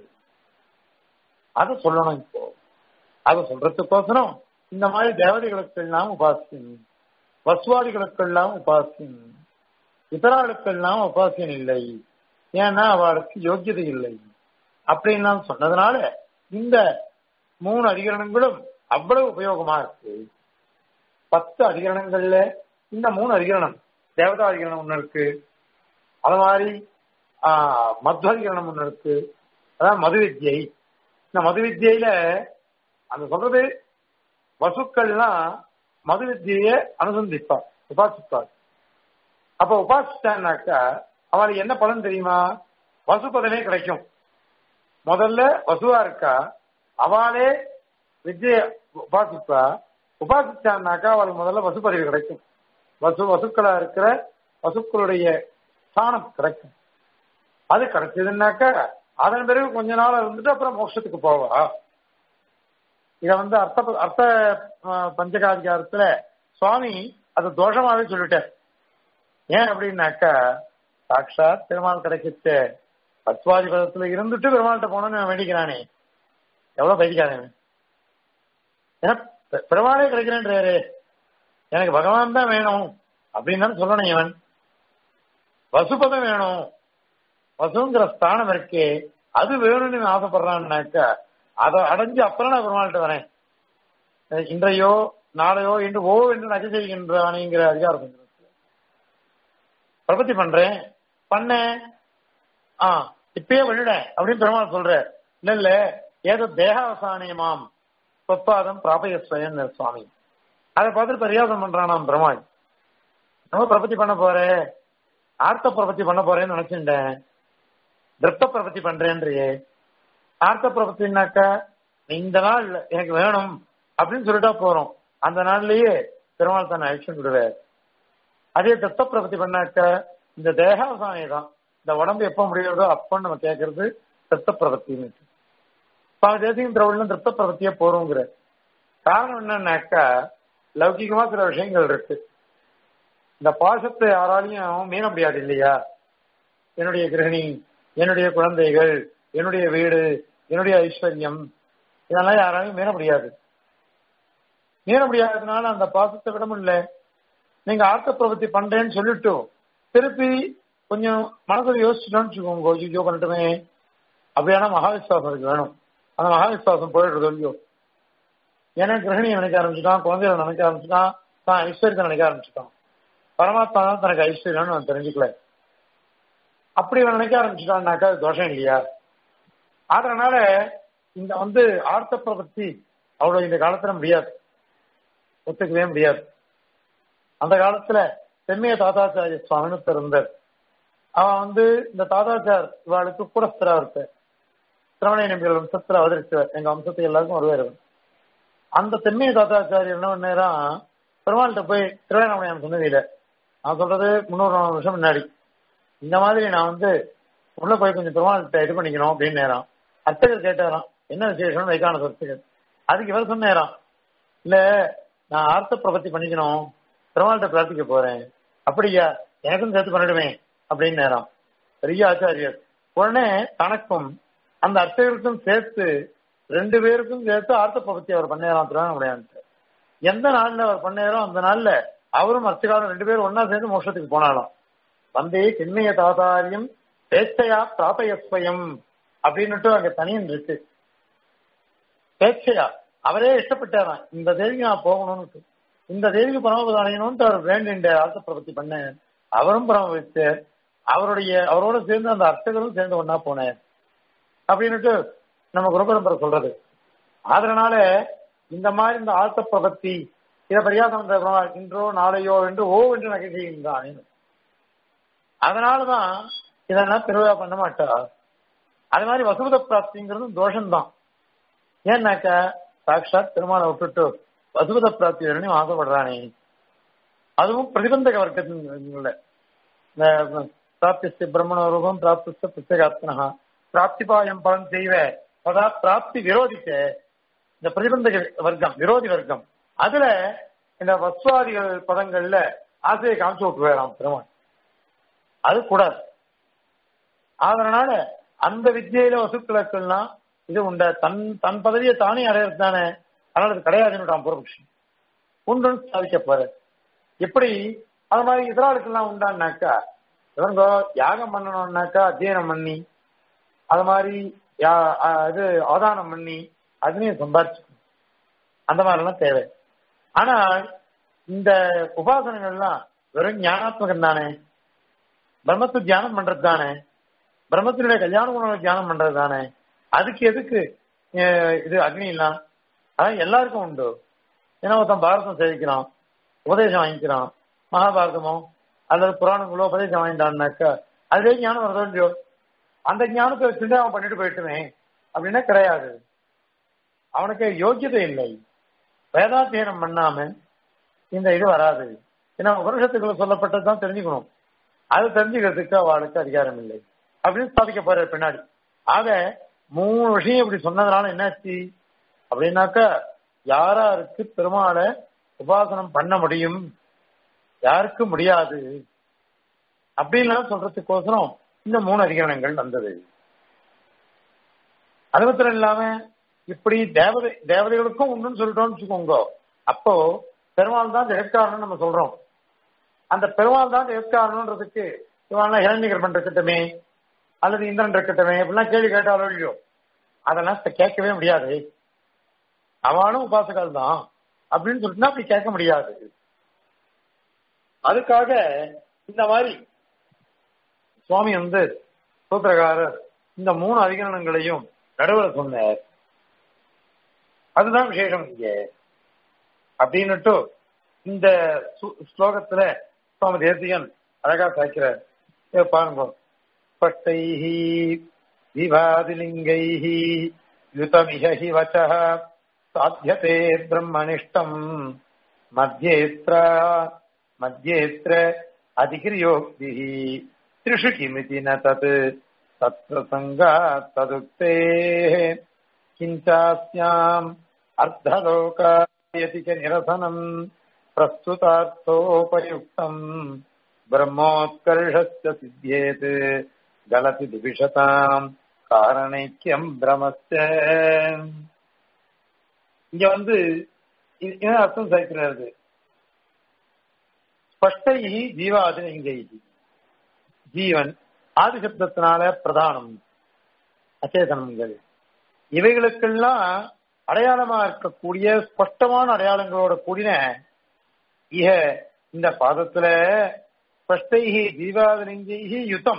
அதை சொல்லணும் இப்போ அதை சொல்றதுக்கோசரம் இந்த மாதிரி தேவதைகளுக்கெல்லாம் உபாசியன் வசுவாதிகளுக்கெல்லாம் உபாசியன் இதராளுக்கெல்லாம் உபாசியன் இல்லை ஏன்னா அவளுக்கு யோக்கியதை இல்லை அப்படின்லாம் சொன்னதுனால இந்த மூணு அதிகரணங்களும் அவ்வளவு உபயோகமா இருக்கு பத்து அதிகரணங்கள்ல இந்த மூணு அதிகரணம் தேவதா அதிகரணம் ஒண்ணு இருக்கு அது மாதிரி ஆஹ், மத்வதிகரணம் ஒண்ணு இருக்கு அதான் மது வித்யை இந்த மது வித்யில அந்த சொல்றது வசுக்கள்லாம் மது வித்தியை அனுசந்திப்பா உபாசிப்பார் அப்ப உபாசிச்சான்னாக்கா அவளுக்கு என்ன பலன் தெரியுமா வசு பதமே கிடைக்கும் முதல்ல வசுவா இருக்கா அவளே வித்ய உபாசிப்பா உபாசிச்சான்னாக்கா அவளுக்கு முதல்ல வசு பதவி கிடைக்கும் வசு வசுக்களா இருக்கிற வசுக்களுடைய ஸ்தானம் கிடைக்கும் அது கிடைச்சதுன்னாக்கா அதன் பிறகு கொஞ்ச நாள் இருந்துட்டு அப்புறம் மோட்சத்துக்கு போவா இத வந்து அர்த்த அர்த்த அஹ், பஞ்சகாதிகாரத்துல சுவாமி அது தோஷமாவே சொல்லிட்டார் ஏன் அப்படின்னாக்கா சாட்சாத் பெருமாள் கிடைக்கிச்ச பத்வாதி பதத்துல இருந்துட்டு பெருமாள்கிட்ட போனோம்னு இவன் வேண்டிக்கிறானே எவ்வளவு பைதிக்காரன் ஏன்னா பெ- பெருமாளே கிடைக்கிறேன்றாரு எனக்கு பகவான் தான் வேணும் அப்படின்னு தானே சொல்லணும் இவன் வசுபதம் வேணும் வசுங்கிற ஸ்தானம் இருக்கே அது வேணும்னு இவன் ஆசைப்படுறான்னாக்கா அதை அடைஞ்சு அப்புறம் நான் பெருமாள்கிட்ட வரேன் அஹ் இன்றையோ நாளையோ என்று ஓ என்று நகை செய்கின்றானிங்கிற அதிகாரம் இருக்கு. பிரபத்தி பண்றேன் பண்ணேன் ஆ இப்பயே பண்ணிடேன் அப்படின்னு பெருமாள் சொல்ற இல்ல இல்ல ஏதோ தேகாவசானியமாம் சொப்பாதம் பிராபயஸ்வயன் சுவாமி அதை பார்த்துட்டு பரியாசம் பண்றானாம் பெருமாள் நம்ம பிரபத்தி பண்ண போறேன் ஆர்த்த பிரபத்தி பண்ண போறேன்னு நினைச்சுட்டேன் திருப்த பிரபத்தி பண்றேன்றியே ஆர்த்த பிரபத்தினாக்கா இந்த நாள் எனக்கு வேணும் அப்படின்னு சொல்லிட்டா போறோம் அந்த நாள்லயே பெருமாள் தன்னை அழிச்சு விடுவார் அதே தத்த பிரபத்தி பண்ணாக்க இந்த தேகாவசானி தான் இந்த உடம்பு எப்ப முடியுதோ அப்ப நம்ம கேட்கறது தத்த பிரபத்தின்னு சுவாமி தேசியம் திரவிடம் திருப்த பிரபத்தியே போறோங்கிற காரணம் என்னன்னாக்கா லௌகிகமா சில விஷயங்கள் இருக்கு இந்த பாசத்தை யாராலையும் மீற முடியாது இல்லையா என்னுடைய கிரகிணி என்னுடைய குழந்தைகள் என்னுடைய வீடு என்னுடைய ஐஸ்வர்யம் இதெல்லாம் யாராலையும் மீற முடியாது மீற முடியாததுனால அந்த பாசத்தை விட முடியல நீங்க ஆர்த்த பிரவൃத்தி பண்றேன்னு சொல்லிட்டு திருப்பி கொஞ்சம் மனசுல யோசிச்சுட்டோம்னு வச்சுக்கோங்க ஐயோ பண்ணட்டுமே அப்படியான மகாவிஸ்வாசம் இருக்கு வேணும் அந்த மகாவிஸ்வாசம் போயிடுறது இல்லையோ ஏன்னா கிரகணியை நினைக்க ஆரம்பிச்சுட்டான் குழந்தைகளை நினைக்க ஆரம்பிச்சுட்டான் தான் ஐஸ்வர்யத்தை நினைக்க ஆரம்பிச்சுட்டான் பரமாத்மா தான் தனக்கு ஐஸ்வர்யம்னு அவன் தெரிஞ்சுக்கல அப்படி அவன் நினைக்க ஆரம்பிச்சுட்டான்னாக்கா அது தோஷம் இல்லையா அதனால இந்த வந்து ஆர்த்த பிரபத்தி அவ்வளவு இந்த காலத்துல முடியாது ஒத்துக்கவே முடியாது அந்த காலத்துல செம்மிய தாத்தாச்சாரிய சுவாமின்னு இருந்தார் அவன் வந்து இந்த தாத்தாச்சார் இவாளுக்கு கூடஸ்தரா இருப்பார் சிரவண நம்பிகள் வம்சத்துல அவதரிச்சவர் எங்க வம்சத்துக்கு எல்லாருக்கும் வருவார் அவர். அந்த தெம்மிய தாத்தாச்சாரியர் என்ன நேரம் பெருமாள்கிட்ட போய் திருவேணாமணியம் சொன்னதில்லை நான் சொல்றது முன்னூறு நானூறு வருஷம் முன்னாடி இந்த மாதிரி நான் வந்து உள்ள போய் கொஞ்சம் பெருமாள்கிட்ட இது பண்ணிக்கணும் அப்படின்னு நேரம் அர்ச்சகர் கேட்டாராம் என்ன விசேஷம் வைக்கான அர்ச்சகர் அதுக்கு இவர் சொன்னேராம் இல்ல நான் ஆர்த்த பிரபத்தி பண்ணிக்கணும் பெருமாள்கிட்ட பிரார்த்திக்க போறேன் அப்படியா எனக்கும் சேர்த்து பண்ணிடுவேன் அப்படின்னு நேரம் பெரிய ஆச்சாரியர் உடனே தனக்கும் அந்த அர்ச்சகருக்கும் சேர்த்து ரெண்டு பேருக்கும் சேர்த்து ஆர்த்த பிரபத்தி அவர் பண்ணேராம் திருவண்ணாமலையான்ட்டு எந்த நாள்ல அவர் பண்ணாரோ அந்த நாள்ல அவரும் அர்ச்சகாரும் ரெண்டு பேரும் ஒன்னா சேர்ந்து மோட்சத்துக்கு போனாலும் வந்தே கிண்மைய தாதாரியம் பேச்சையா பிராபயஸ்வயம் அப்படின்னுட்டு அங்க தனியன் இருக்கு பேச்சையா அவரே இஷ்டப்பட்டாராம் இந்த தேவிக்கு நான் போகணும்னு இந்த தேவிக்கு பரமபதம் அடையணும்னு அவர் வேண்டின்ற ஆர்த்த பிரபத்தி பண்ண அவரும் பரமபிச்சு அவருடைய அவரோட சேர்ந்து அந்த அர்ச்சகரும் சேர்ந்து ஒன்னா போனேன் அப்படின்னுட்டு நம்ம குருபரம்பரை சொல்றது அதனால இந்த மாதிரி இந்த ஆழ்த்த பிரபத்தி இதை பரியாசம் இன்றோ நாளையோ என்று ஓ என்று நகைச்சுகின்றான் அதனாலதான் இதெல்லாம் திருவிழா பண்ண மாட்டா அது மாதிரி வசுமத பிராப்திங்கிறது தோஷம்தான் ஏன்னாக்க சாட்சாத் திருமண விட்டுட்டு வசுமத பிராப்தி வேணும்னு ஆசைப்படுறானே அதுவும் பிரதிபந்தக வர்க்கத்துல இந்த பிராப்திஸ்து பிரம்மண ரூபம் பிராப்திஸ்த புத்தகாத்மனா பிராப்திபாயம் பலன் செய்வ பதா பிராப்தி விரோதிக்க இந்த பிரதிபந்தக வர்க்கம் விரோதி வர்க்கம் அதுல இந்த வஸ்வாதிகள் பதங்கள்ல ஆசையை காமிச்சு விட்டு வேறாம் பெருமாள் அது கூடாது அதனால அந்த வித்தியில வசுக்களுக்கெல்லாம் இது உண்ட தன் தன் பதவியை தானே அடையிறது தானே அதனால அது கிடையாதுன்னு பூர்வபக்ஷி உண்டுன்னு சாதிக்க போற எப்படி அது மாதிரி இதராளுக்கெல்லாம் உண்டான்னாக்கா இவங்க யாகம் பண்ணணும்னாக்கா அத்தியனம் பண்ணி அது மாதிரி யா- அ- இது அவதானம் பண்ணி அதுலயும் சம்பாதிச்சுக்கணும் அந்த மாதிரிலாம் தேவை ஆனால் இந்த உபாசனங்கள்லாம் வெறும் ஞானாத்மகம் தானே பிரம்மத்தை தியானம் பண்றது தானே பிரம்மத்தினுடைய கல்யாண குணங்களை தியானம் பண்றது தானே அதுக்கு எதுக்கு அஹ், இது அக்னி எல்லாம் அதான் எல்லாருக்கும் உண்டு ஏன்னா ஒருத்தன் பாரதம் சேவிக்கிறான் உபதேசம் வாங்கிக்கிறான் மகாபாரதமோ அல்லது புராணங்களோ உபதேசம் வாங்கிட்டான்னாக்கா அதுவே ஞானம் வருதோ இல்லையோ அந்த ஞானத்தை வச்சுட்டு அவன் பண்ணிட்டு போயிட்டுமே அப்படின்னா கிடையாது அவனுக்கு யோக்கியதை இல்லை வேதாத்தியனம் பண்ணாம இந்த இது வராது ஏன்னா வருஷத்துக்குள்ள சொல்லப்பட்டதுதான் தெரிஞ்சுக்கணும் அது தெரிஞ்சுக்கிறதுக்கு அவளுக்கு அதிகாரம் இல்லை அப்படின்னு ஸ்தாபிக்க போற பின்னாடி ஆக மூணு விஷயம் இப்படி சொன்னதுனால என்னாச்சு அப்படின்னாக்கா யாராருக்கு பெருமாளை உபாசனம் பண்ண முடியும் யாருக்கு முடியாது அப்படின்லாம் சொல்றதுக்கோசரம் இந்த மூணு அதிகரணங்கள் வந்தது அது மாத்திரம் இல்லாம இப்படி தேவதை தேவதைகளுக்கும் உண்டுன்னு சொல்லிட்டோம்னு வச்சுக்கோங்க அப்போ பெருமாள் தான் ஜெகத்காரணம் நம்ம சொல்றோம் அந்த பெருமாள் தான் ஜெகத்காரணன்றதுக்கு இவன் இளைஞர்கள் இருக்கட்டுமே அல்லது இந்திரன் இருக்கட்டுமே இப்படிலாம் கேள்வி கேட்டாலும் இல்லையோ அதெல்லாம் இப்ப கேட்கவே முடியாது அவனும் உபாசகால் தான் அப்படின்னு சொல்லிட்டுனா அப்படி கேட்க முடியாது அதுக்காக இந்த மாதிரி சுவாமி வந்து சூத்திரகாரர் இந்த மூணு அதிகரணங்களையும் நடுவில் சொன்னார் அதுதான் விசேஷம் இங்க அப்படின்னுட்டு இந்த சு- ஸ்லோகத்துல சுவாமி தேசிகன் அழகா சாய்க்கிறார் இதை பாருங்க பட்டைஹி விவாதிலிங்கைஹி யுதமிக ஹி வச்சः சாத்தியதே பிரம்மனிஷ்டம் மத்தியேத்ர மத்தியேத்ர அதிகிரியோக்திः त्रिषु किमिति न तत् तत्प्रसङ्गात् तदुक्तेः किञ्चास्याम् अर्धलोकायतिकनिरसनम् प्रस्तुतार्थोपयुक्तम् ब्रह्मोत्कर्षस्य सिद्ध्येत् गलति दिविषताम् காரணைக்கியம் பிரமஸ்த இங்க வந்து இது- என்ன அர்த்தம் சேர்க்கிறது ஸ்பஷ்டை ஜீவாதி இங்கை ஜீவன் ஆதிசப்தத்தினால பிரதானம் அச்சேதனங்கள் இவைகளுக்கெல்லாம் அடையாளமா இருக்கக்கூடிய ஸ்பஷ்டமான அடையாளங்களோட கூடின இக இந்த பாதத்துல ஸ்பஷ்டைஹி ஜீவாதிலிங்கைஹி யுத்தம்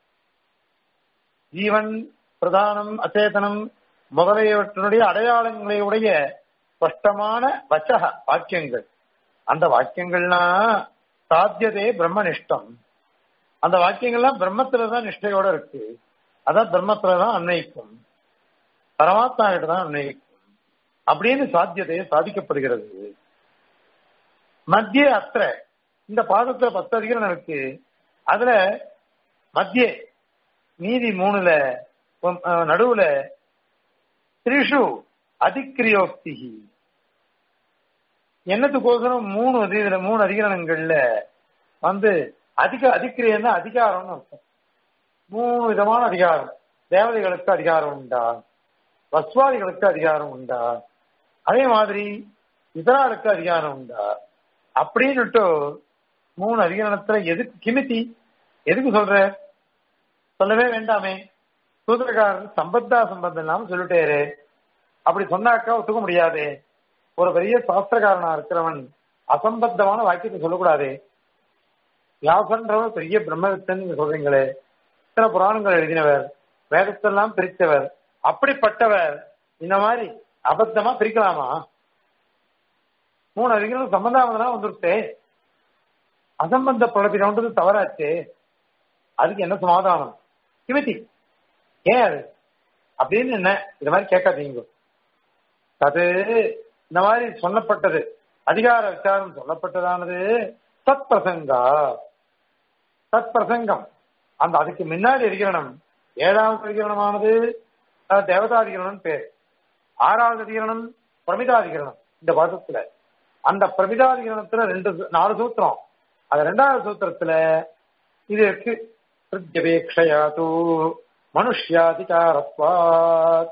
ஜீவன் பிரதானம் அச்சேதனம் முதலியவற்றினுடைய அடையாளங்களை உடைய ஸ்பஷ்டமான வச்சக வாக்கியங்கள் அந்த வாக்கியங்கள்லாம் சாத்தியதே பிரம்மனிஷ்டம் அந்த வாக்கியங்கள்லாம் பிரம்மத்துலதான் நிஷ்டையோட இருக்கு அதான் பிரம்மத்துலதான் அன்வயிக்கும் பரமாத்மா கிட்ட தான் அன்வயிக்கும் அப்படின்னு சாத்தியதையை சாதிக்கப்படுகிறது மத்திய அத்திர இந்த பாதத்துல பத்து அதிகரணம் இருக்கு அதுல மத்திய மீதி மூணுல உம், அஹ், நடுவுல திரிஷு அதிக்கிரியோக்தி என்னத்துக்கோசரம் மூணு அதி- இதுல மூணு அதிகரணங்கள்ல வந்து அதிக அதிக்கிரியன்னா அதிகாரம்னு அர்த்தம் மூணு விதமான அதிகாரம் தேவதைகளுக்கு அதிகாரம் உண்டா வஸ்வாதிகளுக்கு அதிகாரம் உண்டா அதே மாதிரி இதராளுக்கு அதிகாரம் உண்டா அப்படின்னுட்டு மூணு அதிகாரத்துல எதுக்கு கிமித்தி எதுக்கு சொல்ற சொல்லவே வேண்டாமே சூத்திரக்காரர் சம்பத்தா சம்பந்தம் இல்லாம சொல்லிட்டேரு அப்படி சொன்னாக்கா ஒத்துக்க முடியாது ஒரு பெரிய சாஸ்திரக்காரனா இருக்கிறவன் அசம்பத்தமான வாக்கியத்தை சொல்லக்கூடாதே வியாசன்றவர் பெரிய பிரம்மவித்தன் நீங்க சொல்றீங்களே இத்தனை புராணங்கள் எழுதினவர் வேதத்தெல்லாம் பிரித்தவர் அப்படிப்பட்டவர் இந்த மாதிரி அபத்தமா பிரிக்கலாமா மூணு அதிகம் சம்பந்தாமதெல்லாம் வந்துருச்சே அசம்பந்த குழப்பினது தவறாச்சே அதுக்கு என்ன சமாதானம் கிமத்தி ஏன் அது அப்படின்னு என்ன இந்த மாதிரி கேட்காதீங்க அது இந்த மாதிரி சொல்லப்பட்டது அதிகார விசாரம் சொல்லப்பட்டதானது தத் பிரசங்கா தத் பிரசங்கம் அந்த அதுக்கு முன்னாடி அதிகரணம் ஏழாவது அதிகரணமானது அஹ், தேவதாதிகரணம் பேர் ஆறாவது அதிகரணம் பிரமிதாதிகரணம் இந்த பாதத்துல அந்த பிரமிதாதிகரணத்துல ரெண்டு சூ- நாலு சூத்திரம் அது ரெண்டாவது சூத்திரத்துல இது இருக்கு பிரத்யபேக்ஷயா தூ மனுஷ்யாதிகாரத்வாத்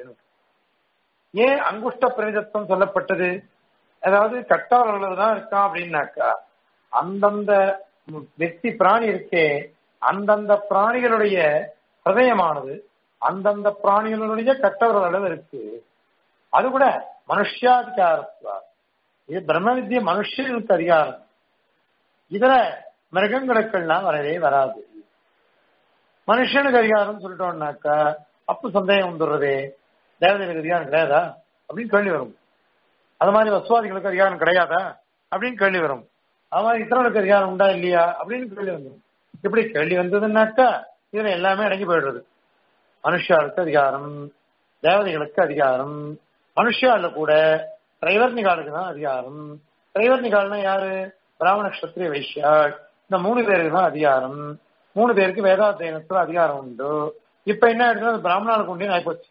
ஏன் அங்குஷ்ட பிரமிதத்துவம் சொல்லப்பட்டது அதாவது கட்டாளர்கள் தான் இருக்கான் அப்படின்னாக்கா அந்தந்த வெற்றி பிராணி இருக்கே அந்தந்த பிராணிகளுடைய ஹதயமானது அந்தந்த பிராணிகளுடைய கட்டவர்கள் அளவு இருக்கு அது கூட மனுஷ்யாதிகாரத்வா இது பிரம்ம வித்ய மனுஷனுக்கு அதிகாரம் இதுல மிருகங்களுக்கெல்லாம் வரவே வராது மனுஷனுக்கு அதிகாரம் சொல்லிட்டோம்னாக்கா அப்ப சந்தேகம் வந்துடுறதே தேவதைகளுக்கு அதிகாரம் கிடையாதா அப்படின்னு கேள்வி வரும் அது மாதிரி வசுவாதிகளுக்கு அதிகாரம் கிடையாதா அப்படின்னு கேள்வி வரும் அது மாதிரி இத்தனோருக்கு அதிகாரம் உண்டா இல்லையா அப்படின்னு கேள்வி வந்துடும் இப்படி கேள்வி வந்ததுன்னாக்கா இதுல எல்லாமே அடங்கி போயிடுறது மனுஷாளுக்கு அதிகாரம் தேவதைகளுக்கு அதிகாரம் மனுஷால கூட திரைவர்ணிகாலுக்கு தான் அதிகாரம் திரைவர்ணிகால்னா யாரு பிராமண கஷத்திரிய வைஷ்யாள் இந்த மூணு பேருக்கு தான் அதிகாரம் மூணு பேருக்கு வேதாத்தியனத்துல அதிகாரம் உண்டு இப்ப என்ன ஆயிடுச்சுன்னா அது பிராமணாளுக்கு உண்டு ஆயிப்போச்சு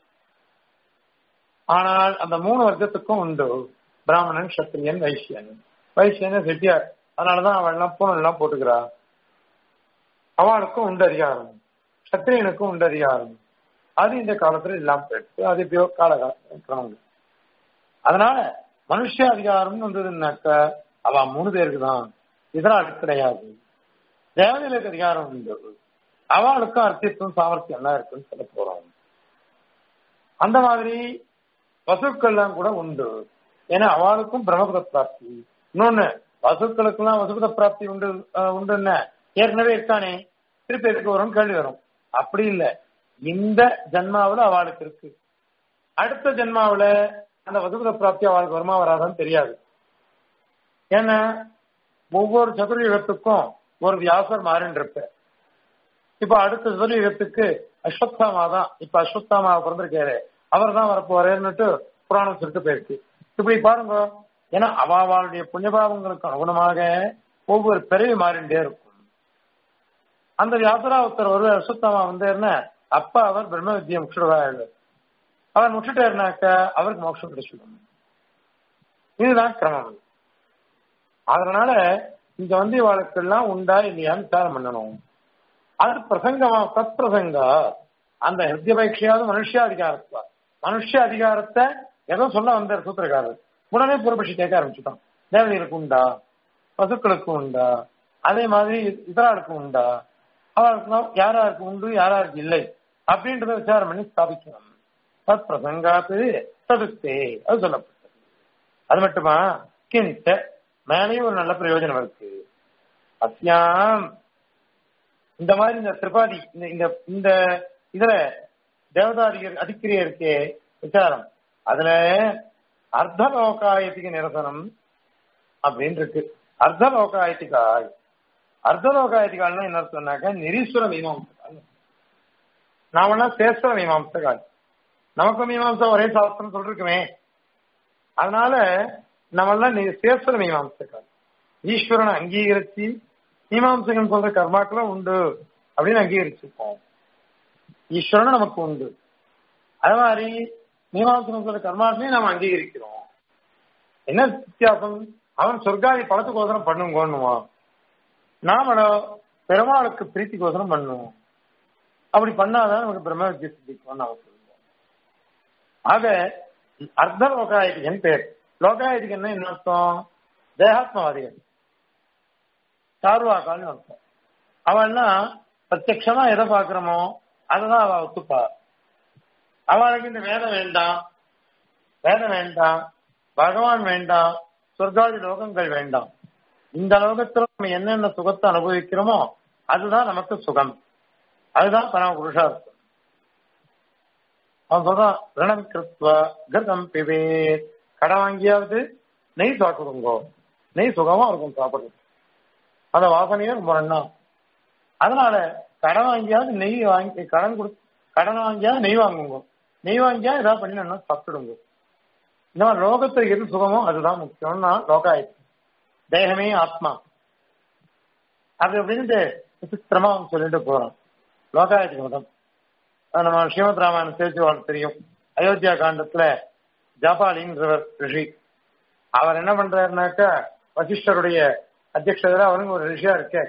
ஆனால் அந்த மூணு வர்க்கத்துக்கும் உண்டு பிராமணன் கஷத்திரியன் வைசியன் வைசியன் செட்டியார் அதனாலதான் அவள் எல்லாம் பூனல் எல்லாம் போட்டுக்கிறா அவளுக்கும் உண்டு அதிகாரம் கத்திரியனுக்கும் உண்டு அதிகாரம் அது இந்த காலத்துல இல்லாம போயிடுச்சு அது எப்பயோ காலகாலம் அதனால மனுஷ அதிகாரம் வந்ததுன்னாக்க அவ மூணு பேருக்கு தான் இதனால கிடையாது தேவதைகளுக்கு அதிகாரம் உண்டு அவளுக்கும் அர்த்தத்துவம் சாமர்த்தியம் எல்லாம் இருக்குன்னு சொல்ல போறோம் அந்த மாதிரி வசுக்கள்லாம் கூட உண்டு ஏன்னா அவளுக்கும் பிரம்மபுத பிராப்தி இன்னொன்னு வசுக்களுக்கெல்லாம் வசுபத பிராப்தி உண்டு அஹ், உண்டுன்னு ஏற்கனவே இருக்கானே திருப்பி எதுக்கு வரும் கேள்வி வரும் அப்படி இல்ல இந்த ஜன்மாவுல அவளுக்கு இருக்கு அடுத்த ஜென்மாவுல அந்த வசுபத பிராப்தி அவளுக்கு வருமா வராதான்னு தெரியாது ஏன்னா ஒவ்வொரு சதுர்யுகத்துக்கும் ஒரு வியாசர் மாறின்னு இருப்ப இப்ப அடுத்த சதுர்யுகத்துக்கு அஸ்வத்தாமா தான் இப்ப அஸ்வத்தாமா பிறந்திருக்காரு அவர் தான் வரப்போறேன்னுட்டு புராணம் சொல்லிட்டு போயிருக்கு இப்படி பாருங்க ஏன்னா அவாவாளுடைய புண்ணியபாவங்களுக்கு அனுகுணமாக ஒவ்வொரு பிறவி மாறிண்டே இருக்கும் அந்த வியாசரா ஒருத்தர் ஒரு அஸ்வத்தாமா வந்தேர்னா அப்ப அவர் பிரம்ம வித்தியை முக்கிடுவாரு அவர் முக்கிட்டாருனாக்க அவருக்கு மோட்சம் கிடைச்சிடும் இதுதான் கிரமம் அதனால இங்க வந்து இவாளுக்கெல்லாம் உண்டா இல்லையான்னு விசாரம் பண்ணணும் அது பிரசங்கமா சத் பிரசங்கா அந்த ஹிருத்யபேட்சையாவது மனுஷாதிகாரத்துவா மனுஷ அதிகாரத்தை ஏதோ சொல்ல வந்தார் சூத்திரக்காரர் உடனே புறப்பட்டு கேட்க ஆரம்பிச்சுட்டான் தேவதைகளுக்கு உண்டா பசுக்களுக்கு உண்டா அதே மாதிரி இதராளுக்கு உண்டா அவர்களுக்கு யாராருக்கு உண்டு யாராருக்கு இல்லை அப்படின்றத விசாரம் பண்ணி ஸ்தாபிக்கணும் தத் பிரசங்காத்து தடுத்தே அது சொல்லப்பட்டது அது மட்டுமா கிஞ்ச மேலேயும் ஒரு நல்ல பிரயோஜனம் இருக்கு அஸ்யாம் இந்த மாதிரி இந்த திரிபாதி இந்த இந்த இந்த இதுல தேவதாதிகர் அதிக்கிரிய இருக்கே விசாரம் அதுல அர்த்தலோகாயத்துக்கு நிரசனம் அப்படின்னு இருக்கு அர்த்தலோகாயத்திகாய் அர்த்தலோகாயத்திகால்னா என்ன சொன்னாக்க நிரீஸ்வர மீமாம்சகால் நாமெல்லாம் சேஸ்வர மீமாம்சகால் நமக்கு மீமாம்சா ஒரே சாஸ்திரம் சொல்லிருக்குமே அதனால நம்மெல்லாம் சேஸ்வர மீமாம்சகால் ஈஸ்வரனை அங்கீகரிச்சு மீமாம்சகன் சொல்ற கர்மாக்களும் உண்டு அப்படின்னு அங்கீகரிச்சிருக்கோம் ஈஸ்வரனும் நமக்கு உண்டு அது மாதிரி மீமாம்சகன் சொல்ற கர்மாக்களையும் நாம் அங்கீகரிக்கிறோம் என்ன வித்தியாசம் அவன் சொர்க்காதி பழத்துக்கோசரம் பண்ணுங்கன்னுவான் நாமளோ பெருமாளுக்கு பிரீத்திக்கோசரம் பண்ணுவோம் அப்படி பண்ணாதான் நமக்கு பிரம்ம வித்தியை சித்திக்கும்னு அவன் சொல்லுவோம் ஆக அர்த்த லோகாயத்திகன் பேர் லோகாயத்திகன் என்ன அர்த்தம் தேகாத்மவாதிகள் சார்வாக்கால்னு அர்த்தம் அவன்னா பிரத்யட்சமா எதை பாக்குறோமோ அததான் அவ ஒத்துப்பா அவளுக்கு இந்த வேதம் வேண்டாம் வேதம் வேண்டாம் பகவான் வேண்டாம் சொர்க்காதி லோகங்கள் வேண்டாம் இந்த லோகத்துல நம்ம என்னென்ன சுகத்தை அனுபவிக்கிறோமோ அதுதான் நமக்கு சுகம் அதுதான் பரம புருஷார்த்தம் அவன் சொல்றான் ரிணம் கிருத்வா கிருதம் பிவே கடை வாங்கியாவது நெய் சாப்பிடுங்கோ நெய் சுகமா இருக்கும் சாப்பிடுறது அந்த வாசனையே ரொம்ப நன்னா அதனால கடன் வாங்கியாவது நெய் வாங்கி கடன் கொடு கடன் வாங்கியாவது நெய் வாங்குங்க நெய் வாங்கியா ஏதாவது பண்ணி நல்லா சாப்பிடுங்க இந்த மாதிரி லோகத்துக்கு எது சுகமோ அதுதான் முக்கியம்னா லோகாயுத்தம் தேகமே ஆத்மா அது அப்படின்ட்டு விசித்திரமா அவன் சொல்லிட்டு போறான் லோகாயுத்த மதம் அது நம்ம ஸ்ரீமத் ராமாயணம் சேர்த்து வாழ் தெரியும் அயோத்தியா காண்டத்துல ஜாபாலின்றவர் ரிஷி அவர் என்ன பண்றாருனாக்கா வசிஷ்டருடைய அத்தியட்சதரா அவனுக்கு ஒரு ரிஷியா இருக்கே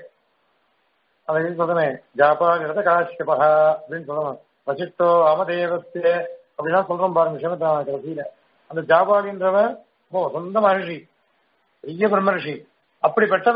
அதை சொல்றேன் ஜாபாலிரத காஷ்யபா அப்படின்னு சொல்லணும் வசிஷ்டோ அவதேவஸ்தே அப்படிலாம் சொல்றோம் பாருங்க ஸ்ரீமத் ராமாயண கடைசியில அந்த ஜாபாலின்றவர் ஓ சொந்த மகர்ஷி பெரிய பிரம்ம ரிஷி அப்படிப்பட்டவ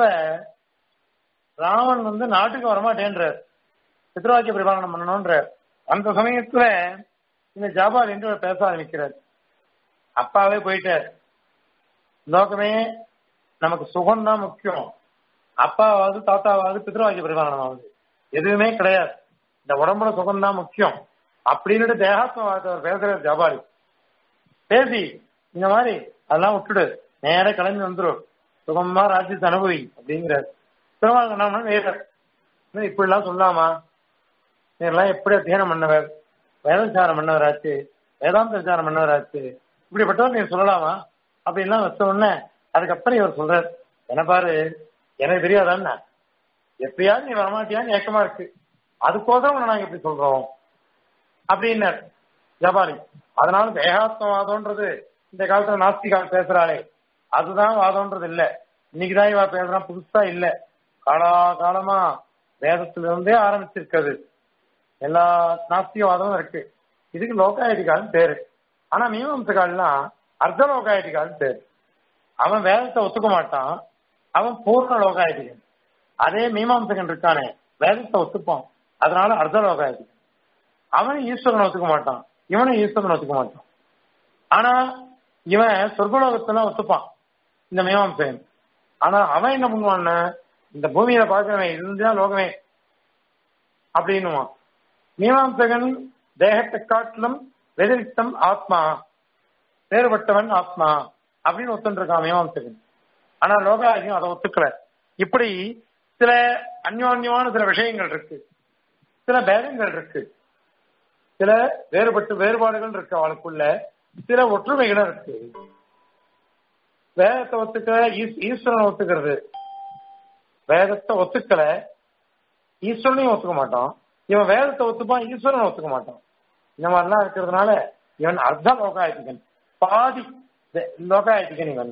ராவன் வந்து நாட்டுக்கு வரமாட்டேன்றார் பித்ருவாக்கிய பரிபாலனம் பண்ணணும்ன்ற அந்த சமயத்துல இந்த ஜாபால் என்று பேச ஆரம்பிக்கிறார் அப்பாவே போயிட்டார் லோகமே நமக்கு சுகம் தான் முக்கியம் அப்பாவாவது தாத்தாவாவது பித்ருவாக்கிய பரிபாலனம் ஆகுது எதுவுமே கிடையாது இந்த உடம்புல சுகம் தான் முக்கியம் அப்படின்னு தேகாத்மவாதத்தை அவர் பேசுறார் ஜாபாலி பேசி இந்த மாதிரி அதெல்லாம் விட்டுடு நேர கிளம்பி வந்துடும் சுகமா ராஜ்யத்தை அனுபவி அப்படிங்கிறார் பெருமாள் என்ன வேற இப்படிலாம் சொல்லாமா நீங்களாம் எப்படி அத்தியானம் பண்ணவர் வேதச்சாரம் பண்ணவராச்சு வேதாந்த விசாரம் பண்ணவராச்சு இப்படிப்பட்டவர் நீங்க சொல்லலாமா அப்படின்லாம் வச்ச உடனே அதுக்கப்புறம் இவர் சொல்றார் என்ன பாரு எனக்கு தெரியாதான்னு எப்படியாவது நீ வரமாட்டியான்னு ஏக்கமா இருக்கு அதுக்கோசரம் உன்னை நாங்க இப்படி சொல்றோம் அப்படின்னார் ஜபாலி அதனால தேகாத்மவாதம்ன்றது இந்த காலத்துல நாஸ்திகால் பேசுறாளே அதுதான் வாதம்ன்றது இல்ல இன்னைக்குதான் இவ பேசுறான் புதுசா இல்ல காலா காலமா வேதத்துல இருந்தே ஆரம்பிச்சிருக்கிறது எல்லா நாஸ்திகவாதமும் இருக்கு இதுக்கு லோகாயதிகால்னு பேரு ஆனா மீமாம்சகால்லாம் அர்த்த லோகாயதிகால்னு பேரு அவன் வேதத்தை ஒத்துக்க மாட்டான் அவன் பூர்ண லோகாயதிகன் அதே மீமாம்சகன் இருக்கானே வேதத்தை ஒத்துப்பான் அதனால அர்த்த லோகாயதிகன் அவன் ஈஸ்வரன் ஒத்துக்க மாட்டான் இவனும் ஈஸ்வரன் ஒத்துக்க மாட்டான் ஆனா இவன் சொர்க்கலோகத்தெல்லாம் ஒத்துப்பான் இந்த மீமாம்சகன் ஆனா அவன் என்ன பண்ணுவான் இந்த பூமியில பாக்குறவன் இதுதான் லோகமே அப்படின்னுவான் மீமாம்சகன் தேகத்தை காட்டிலும் வெதிரிக்தம் ஆத்மா வேறுபட்டவன் ஆத்மா அப்படின்னு ஒத்துருக்கான் மீமாம்சகன் ஆனா லோகாதிகம் அதை ஒத்துக்கல இப்படி சில அந்யோன்யமான சில விஷயங்கள் இருக்கு சில பேதங்கள் இருக்கு சில வேறுபட்டு வேறுபாடுகள் இருக்கு அவளுக்குள்ள சில ஒற்றுமைகளும் இருக்கு வேதத்தை ஒத்துக்க ஈஸ்வரனை ஒத்துக்கிறது வேதத்தை ஒத்துக்கல ஈஸ்வரனையும் ஒத்துக்க மாட்டான் இவன் வேதத்தை ஒத்துப்பான் ஈஸ்வரனை ஒத்துக்க மாட்டான் இந்த மாதிரிலாம் இருக்கிறதுனால இவன் அர்த்த லோகாயத்திகன் பாதி லோகாயத்திகன் இவன்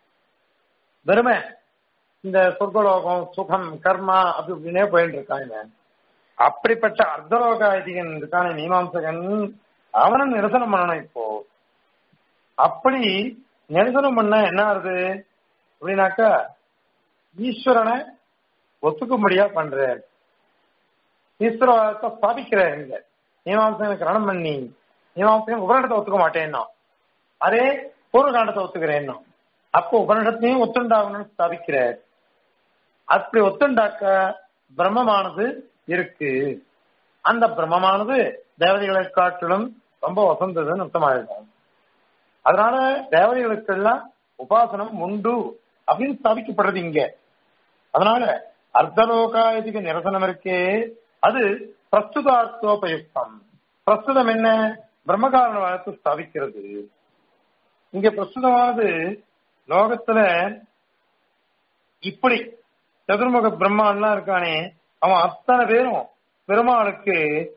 வெறுமை இந்த சொர்க்கலோகம் சுகம் கர்மா அப்படி இப்படின்னே போயிட்டு இருக்கான் இவன் அப்படிப்பட்ட அர்த்தலோகாயதிகன் இருக்கான மீமாம்சகன் அவனும் நிரசனம் பண்ணணும் இப்போ அப்படி நிரசனம் பண்ண என்ன ஆகுது அப்படின்னாக்கா ஈஸ்வரனை ஒத்துக்கும்படியா பண்ற ஈஸ்வரத்தை ஸ்தாபிக்கிறார் இங்க மீமாம்சகனுக்கு கரணம் பண்ணி மீமாம்சகன் உபநிடத்தை ஒத்துக்க மாட்டேன்னா அதே பூர்வ காண்டத்தை ஒத்துக்கிறேன்னா அப்போ உபனிஷத்தையும் ஒத்துண்டாகணும்னு ஸ்தாபிக்கிறார் அப்படி ஒத்துண்டாக்க பிரம்மமானது இருக்கு அந்த பிரம்மமானது தேவதைகளை காட்டிலும் ரொம்ப வசந்ததுன்னு அர்த்தமாயிருக்கும் அதனால தேவதைகளுக்கெல்லாம் உபாசனம் உண்டு அப்படின்னு ஸ்தாபிக்கப்படுறது இங்க அதனால அர்த்தலோகாயதிக நிரசனம் இருக்கே அது பிரஸ்துதார்த்தோபயுக்தம் பிரஸ்துதம் என்ன பிரம்மகாரணவாதத்தை ஸ்தாபிக்கிறது இங்க பிரஸ்துதமானது லோகத்துல இப்படி சதுர்முக பிரம்மான்லாம் இருக்கானே அவன் அத்தனை பேரும் பெருமாளுக்கு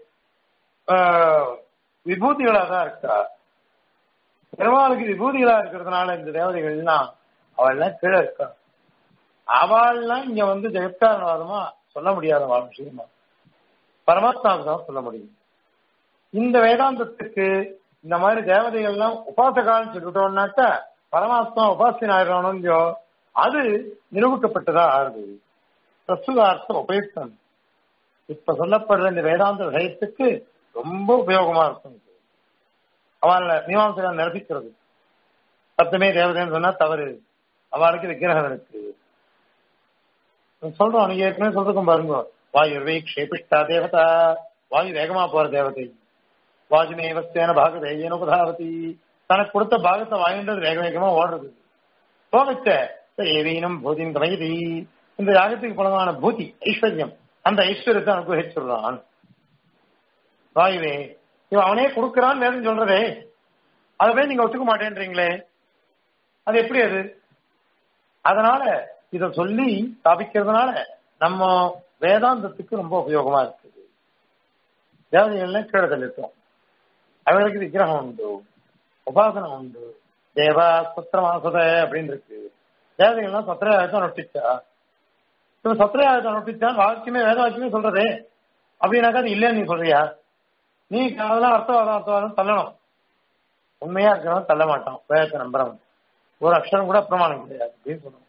விபூதிகளா தான் இருக்கா பெருமாளுக்கு விபூதிகளா இருக்கிறதுனால இந்த தேவதைகள்லாம் அவள்லாம் கீழே இருக்கா அவள்லாம் இங்க வந்து ஜெகத்காரணவாதமா சொல்ல முடியாத வாழ் விஷயமா பரமாத்மாவுக்கு தான் சொல்ல முடியும் இந்த வேதாந்தத்துக்கு இந்த மாதிரி தேவதைகள்லாம் உபாசகான்னு சொல்லிட்டோம்னாக்கா பரமாத்மா உபாசனை ஆயிடணும் இல்லையோ அது நிரூபிக்கப்பட்டதா ஆகுது பிரசுதார்த்தம் உபயுக்தம் இப்ப சொல்லப்படுற இந்த வேதாந்த விஷயத்துக்கு ரொம்ப உபயோகமா இருக்கும் அவள மீமாசைகளை நிரப்பிக்கிறது சத்தமே தேவதைன்னு சொன்னா தவறு அவளுக்கு விக்கிரகம் இருக்கு சொல்றோம் நீங்க ஏற்கனவே சொல்றதுக்கும் பாருங்க வாயுர்வை க்ஷேபிஷ்டா தேவதா வாயு வேகமா போற தேவதை வாஜுமேவஸ்தேன பாகதேயன உபதாவதி தனக்கு கொடுத்த பாகத்தை வாயுன்றது வேக வேகமா ஓடுறது போகச்ச ஏவீனம் பூதின் கமைதி இந்த யாகத்துக்கு பலமான பூதி ஐஸ்வர்யம் அந்த ஐஸ்வர்யத்தை அனுகிரகிச்சுடுறான் வாயுவே இவன் அவனே கொடுக்கறான்னு வேதம் சொல்றதே அதை போய் நீங்க ஒத்துக்க மாட்டேன்றீங்களே அது எப்படி அது அதனால இத சொல்லி ஸ்தாபிக்கிறதுனால நம்ம வேதாந்தத்துக்கு ரொம்ப உபயோகமா இருக்குது தேவதைகள்லாம் கீழே தள்ளிட்டோம் அவர்களுக்கு விக்கிரகம் உண்டு உபாசனம் உண்டு தேவா சத்திரமாசத அப்படின்னு இருக்கு தேவதைகள்லாம் சத்திரையாகத்தை அனுஷ்டிச்சா இவன் சத்திரையாகத்தை அனுஷ்டிச்சா வாக்கியமே வேத வாக்கியமே சொல்றதே அப்படின்னாக்கா அது இல்லைன்னு நீ சொல்றியா நீ அதெல்லாம் அர்த்தவாதம் அர்த்தவாதம் தள்ளணும் உண்மையா இருக்கிறவன் தள்ள மாட்டான் வேதத்தை நம்புறவன் ஒரு அக்ஷரம் கூட பிரமாணம் கிடையாது அப்படின்னு சொல்லணும்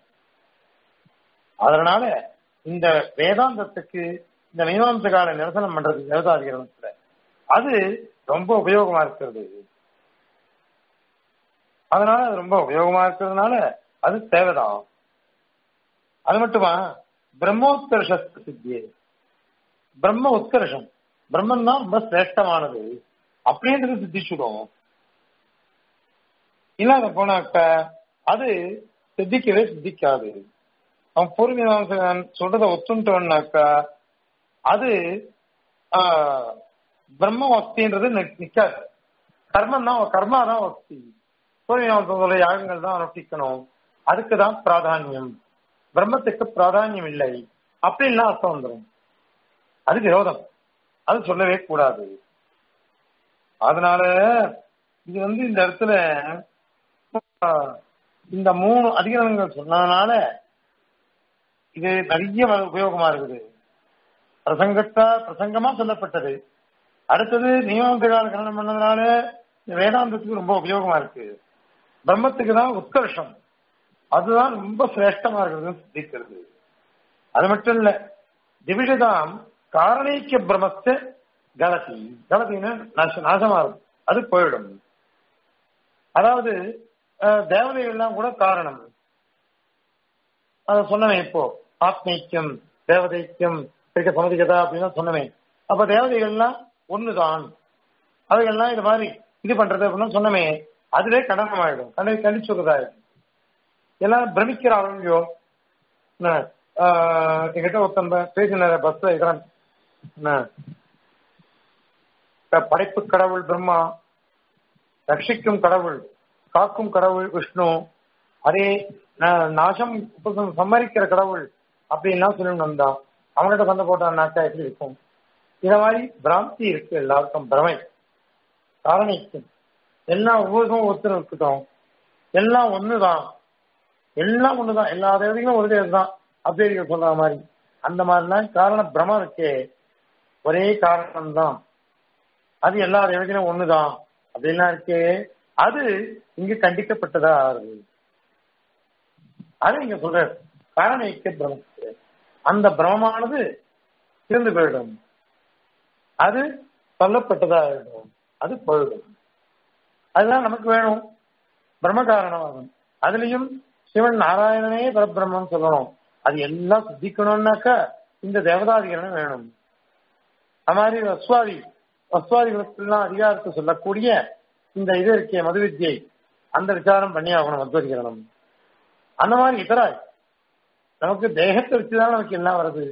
அதனால இந்த வேதாந்தத்துக்கு இந்த மீமாம்ச கால நிரசனம் பண்றது வேதாதிகரணத்துல அது ரொம்ப உபயோகமா இருக்கிறது அதனால அது ரொம்ப உபயோகமா இருக்கிறதுனால அது தேவைதான் அது மட்டுமா பிரம்மோத்கர்ஷ சித்தியே பிரம்ம உத்கர்ஷம் பிரம்மன் தான் ரொம்ப சிரேஷ்டமானது அப்படின்றது சித்திச்சுடும் இல்லாத போனாக்க அது சித்திக்கவே சித்திக்காது அவன் பூர்வீகாம்சகன் சொல்றத ஒத்துட்டோம்னாக்கா அது பிரம்ம வஸ்தின்றது நிக்காது கர்மம் தான் கர்மா தான் வஸ்தி பூர்வீகாம்சங்களோட யாகங்கள் தான் அனுஷ்டிக்கணும் அதுக்கு தான் பிராதானியம் பிரம்மத்துக்கு பிராதானியம் இல்லை அப்படின்லாம் அர்த்தம் வந்துடும் அது விரோதம் அது சொல்லவே கூடாது அதனால இது வந்து இந்த இடத்துல இந்த மூணு அதிகாரங்கள் சொன்னதுனால இது நிறைய உபயோகமா இருக்குது பிரசங்கத்தா பிரசங்கமா சொல்லப்பட்டது அடுத்தது நியமத்துக்கால கரணம் பண்ணதுனால வேதாந்தத்துக்கு ரொம்ப உபயோகமா இருக்கு பிரம்மத்துக்கு தான் உத்கர்ஷம் அதுதான் ரொம்ப சிரேஷ்டமா இருக்கிறது சித்திக்கிறது அது மட்டும் இல்ல திவிஷதாம் காரணிக்க பிரமஸ்த கலதி கலத்தின்னு நாசமா இருக்கும் அது போயிடும் அதாவது தேவதைகள்லாம் கூட காரணம் அதை சொன்னவே இப்போ ஆத்மைக்கியம் தேவதைக்கியம் இருக்க சமதிகதா அப்படின்னு சொன்னவே அப்ப தேவதைகள்லாம் ஒண்ணுதான் அவைகள்லாம் இது மாதிரி இது பண்றது அப்படின்னு சொன்னமே அதுவே கடனமாயிடும் கண்டி கண்டிச்சுறதாயிடும் எல்லாம் பிரமிக்கிறாங்களோ என்கிட்ட ஒருத்தன் பேசினார பஸ்ல இருக்கிறான் படைப்பு கடவுள் பிரம்மா ரட்சிக்கும் கடவுள் காக்கும் கடவுள் விஷ்ணு அதே நாசம் சம்மரிக்கிற கடவுள் அப்படின்லாம் சொல்லணும் வந்தா அவங்ககிட்ட சண்டை போட்டான்னாக்கா எப்படி இருக்கும் இந்த மாதிரி பிராந்தி இருக்கு எல்லாருக்கும் பிரமை காரணிக்கும் எல்லாம் ஒவ்வொருக்கும் ஒருத்தர் இருக்கட்டும் எல்லாம் ஒண்ணுதான் எல்லாம் ஒண்ணுதான் எல்லா தேவதைகளும் ஒரு தேவதை தான் அப்படி சொல்ற மாதிரி அந்த மாதிரிலாம் காரண பிரமம் இருக்கே ஒரே காரணம் தான் அது எல்லா தேவதைகளும் ஒண்ணுதான் அப்படின்லாம் இருக்கே அது இங்க கண்டிக்கப்பட்டதா ஆறுது அது இங்க சொல்ற காரண ஐக்கிய பிரமத்து அந்த பிரமமானது இருந்து போயிடும் அது சொல்லப்பட்டதா ஆயிடும் அது போயிடும் அதுதான் நமக்கு வேணும் பிரம்ம காரணமாகும் அதுலயும் சிவன் நாராயணனே பரபிரம்மம் சொல்லணும் அது எல்லாம் சித்திக்கணும்னாக்கா இந்த தேவதாதிகரணம் வேணும் அது மாதிரி வஸ்வாதி வஸ்வாதிகளுக்கெல்லாம் அதிகாரத்தை சொல்லக்கூடிய இந்த இது இருக்கே மது வித்தியை அந்த விசாரம் பண்ணி ஆகணும் மத்வதிகரணம் அந்த மாதிரி இதராய் நமக்கு தேகத்தை வச்சுதான் நமக்கு எல்லாம் வருது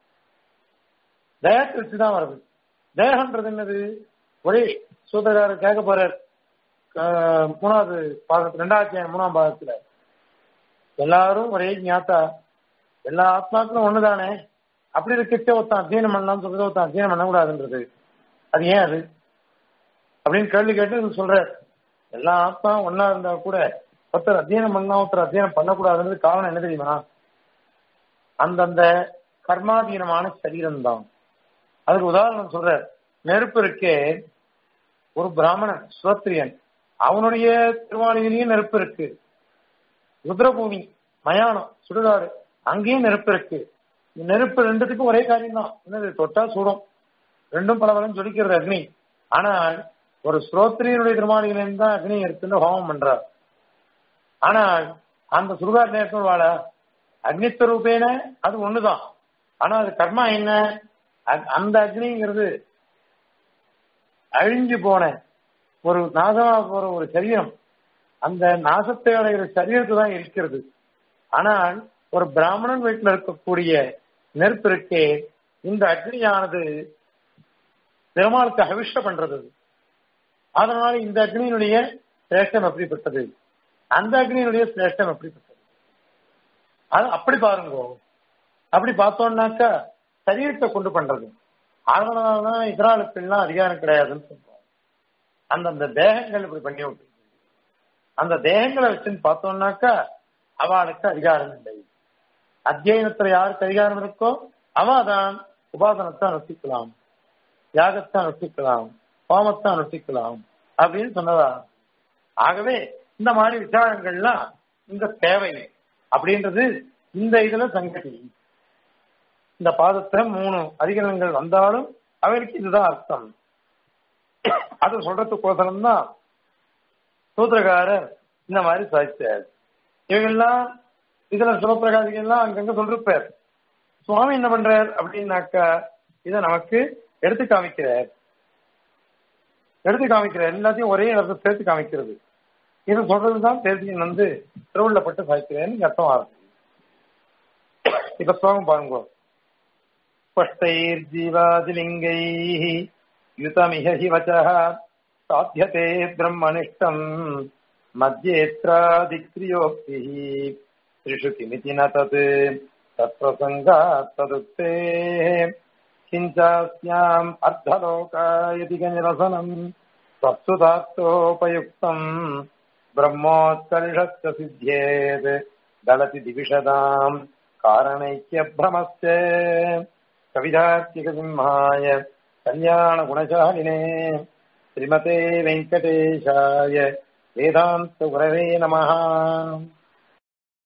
தேகத்தை வச்சுதான் வருது தேகன்றது என்னது ஒரே சூதகாரர் கேட்க போறார் ஆஹ் மூணாவது பாகத்துல ரெண்டாயிரத்தி மூணாம் பாகத்துல எல்லாரும் ஒரே ஞாத்தா எல்லா ஆத்மாக்களும் ஒண்ணுதானே அப்படி இருக்கச்சே ஒருத்தன் அத்தியனம் பண்ணலாம்னு சொல்றது ஒருத்தன் அத்தியனம் பண்ணக்கூடாதுன்றது அது ஏன் அது அப்படின்னு கேள்வி கேட்டு சொல்ற எல்லா ஆத்மா ஒன்னா இருந்தா கூட ஒருத்தர் அத்தியனம் பண்ணலாம் ஒருத்தர் அத்தியனம் பண்ணக்கூடாதுன்றது காரணம் என்ன தெரியுமா அந்தந்த கர்மாதீனமான சரீரம் தான் அதுக்கு உதாரணம் சொல்ற நெருப்பு இருக்கே ஒரு பிராமணன் ஸ்ரோத்ரியன் அவனுடைய திருவாணியிலையும் நெருப்பு இருக்கு ருத்ரபூமி மயானம் சுடுகாடு அங்கேயும் நெருப்பு இருக்கு இந்த நெருப்பு ரெண்டுத்துக்கும் ஒரே காரியம் தான் என்னது தொட்டா சுடும் ரெண்டும் பல பலம் ஜொலிக்கிறது அக்னி ஆனால் ஒரு ஸ்ரோத்ரியனுடைய திருமாளிகளிலிருந்து தான் அக்னி எடுத்துன்னு ஹோமம் பண்றார் ஆனால் அந்த சுடுகாடு நேரத்தில் வாழ அக்னிஸ்வரூபேன அது ஒண்ணுதான் ஆனா அது கர்மா என்ன அ- அந்த அக்னிங்கிறது அழிஞ்சு போன ஒரு நாசமா போற ஒரு சரீரம் அந்த நாசத்தை அடைகிற சரீரத்தை தான் இருக்கிறது ஆனால் ஒரு பிராமணன் வீட்டில் இருக்கக்கூடிய நெருப்பு இருக்கே இந்த அக்னியானது பெருமாளுக்கு அவிஷ்ட பண்றது அதனால இந்த அக்னியினுடைய சிரேஷ்டம் எப்படிப்பட்டது அந்த அக்னியினுடைய சிரேஷ்டம் எப்படிப்பட்டது அது அப்படி பாருங்க அப்படி பார்த்தோம்னாக்கா சரீரத்தை கொண்டு பண்றது அதனாலதான் இதராளுக்கெல்லாம் அதிகாரம் கிடையாதுன்னு சொல்றோம் அந்தந்த தேகங்கள் இப்படி பண்ணி விட்டு அந்த தேகங்களை வச்சுன்னு பார்த்தோம்னாக்கா அவளுக்கு அதிகாரம் இல்லை அத்தியனத்துல யாருக்கு அதிகாரம் இருக்கோ அவதான் உபாசனத்தை அனுஷ்டிக்கலாம் யாகத்தை அனுஷ்டிக்கலாம் ஹோமத்தை அனுஷ்டிக்கலாம் அப்படின்னு சொன்னதா ஆகவே இந்த மாதிரி விசாரங்கள்லாம் இந்த தேவை அப்படின்றது இந்த இதுல சங்கதி இந்த பாதத்துல மூணு அதிகரணங்கள் வந்தாலும் அவருக்கு இதுதான் அர்த்தம் அது சொல்றதுக்கோசரம் தான் சூத்திரக்காரர் இந்த மாதிரி சாதிச்சார் இவங்கெல்லாம் இதுல சிவபிரகாசிகள்லாம் அங்கங்க சொல்லிருப்பார் சுவாமி என்ன பண்றார் அப்படின்னாக்கா இதை நமக்கு எடுத்து காமிக்கிறார் எடுத்து காமிக்கிறார் எல்லாத்தையும் ஒரே இடத்துல சேர்த்து காமிக்கிறது இது சொல்றதுதான் தேசியன் வந்து திருவுள்ளப்பட்டு சாய்க்கிறேன்னு அர்த்தம் ஆகுது இப்ப ஸ்லோகம் பாருங்க स्पष्टैर्जीवादिलिङ्गैः युतमिह हि वचः साध्यते ब्रह्मनिष्ठम् मध्येत्रादिक्रियोक्तिः त्रिषु किमिति न तत् तत्प्रसङ्गात् तदुक्तेः किञ्चास्याम् अर्धलोकायति निरसनम् तत्सुधार्थोपयुक्तम् ब्रह्मोत्कर्षस्य सिद्ध्येत् दलति दिविषदाम् कारणैक्यभ्रमश्च कविदार्तिकसिंहाय कल्याणगुणशालिने श्रीमते वेङ्कटेशाय वेदान्तगुरवे नमः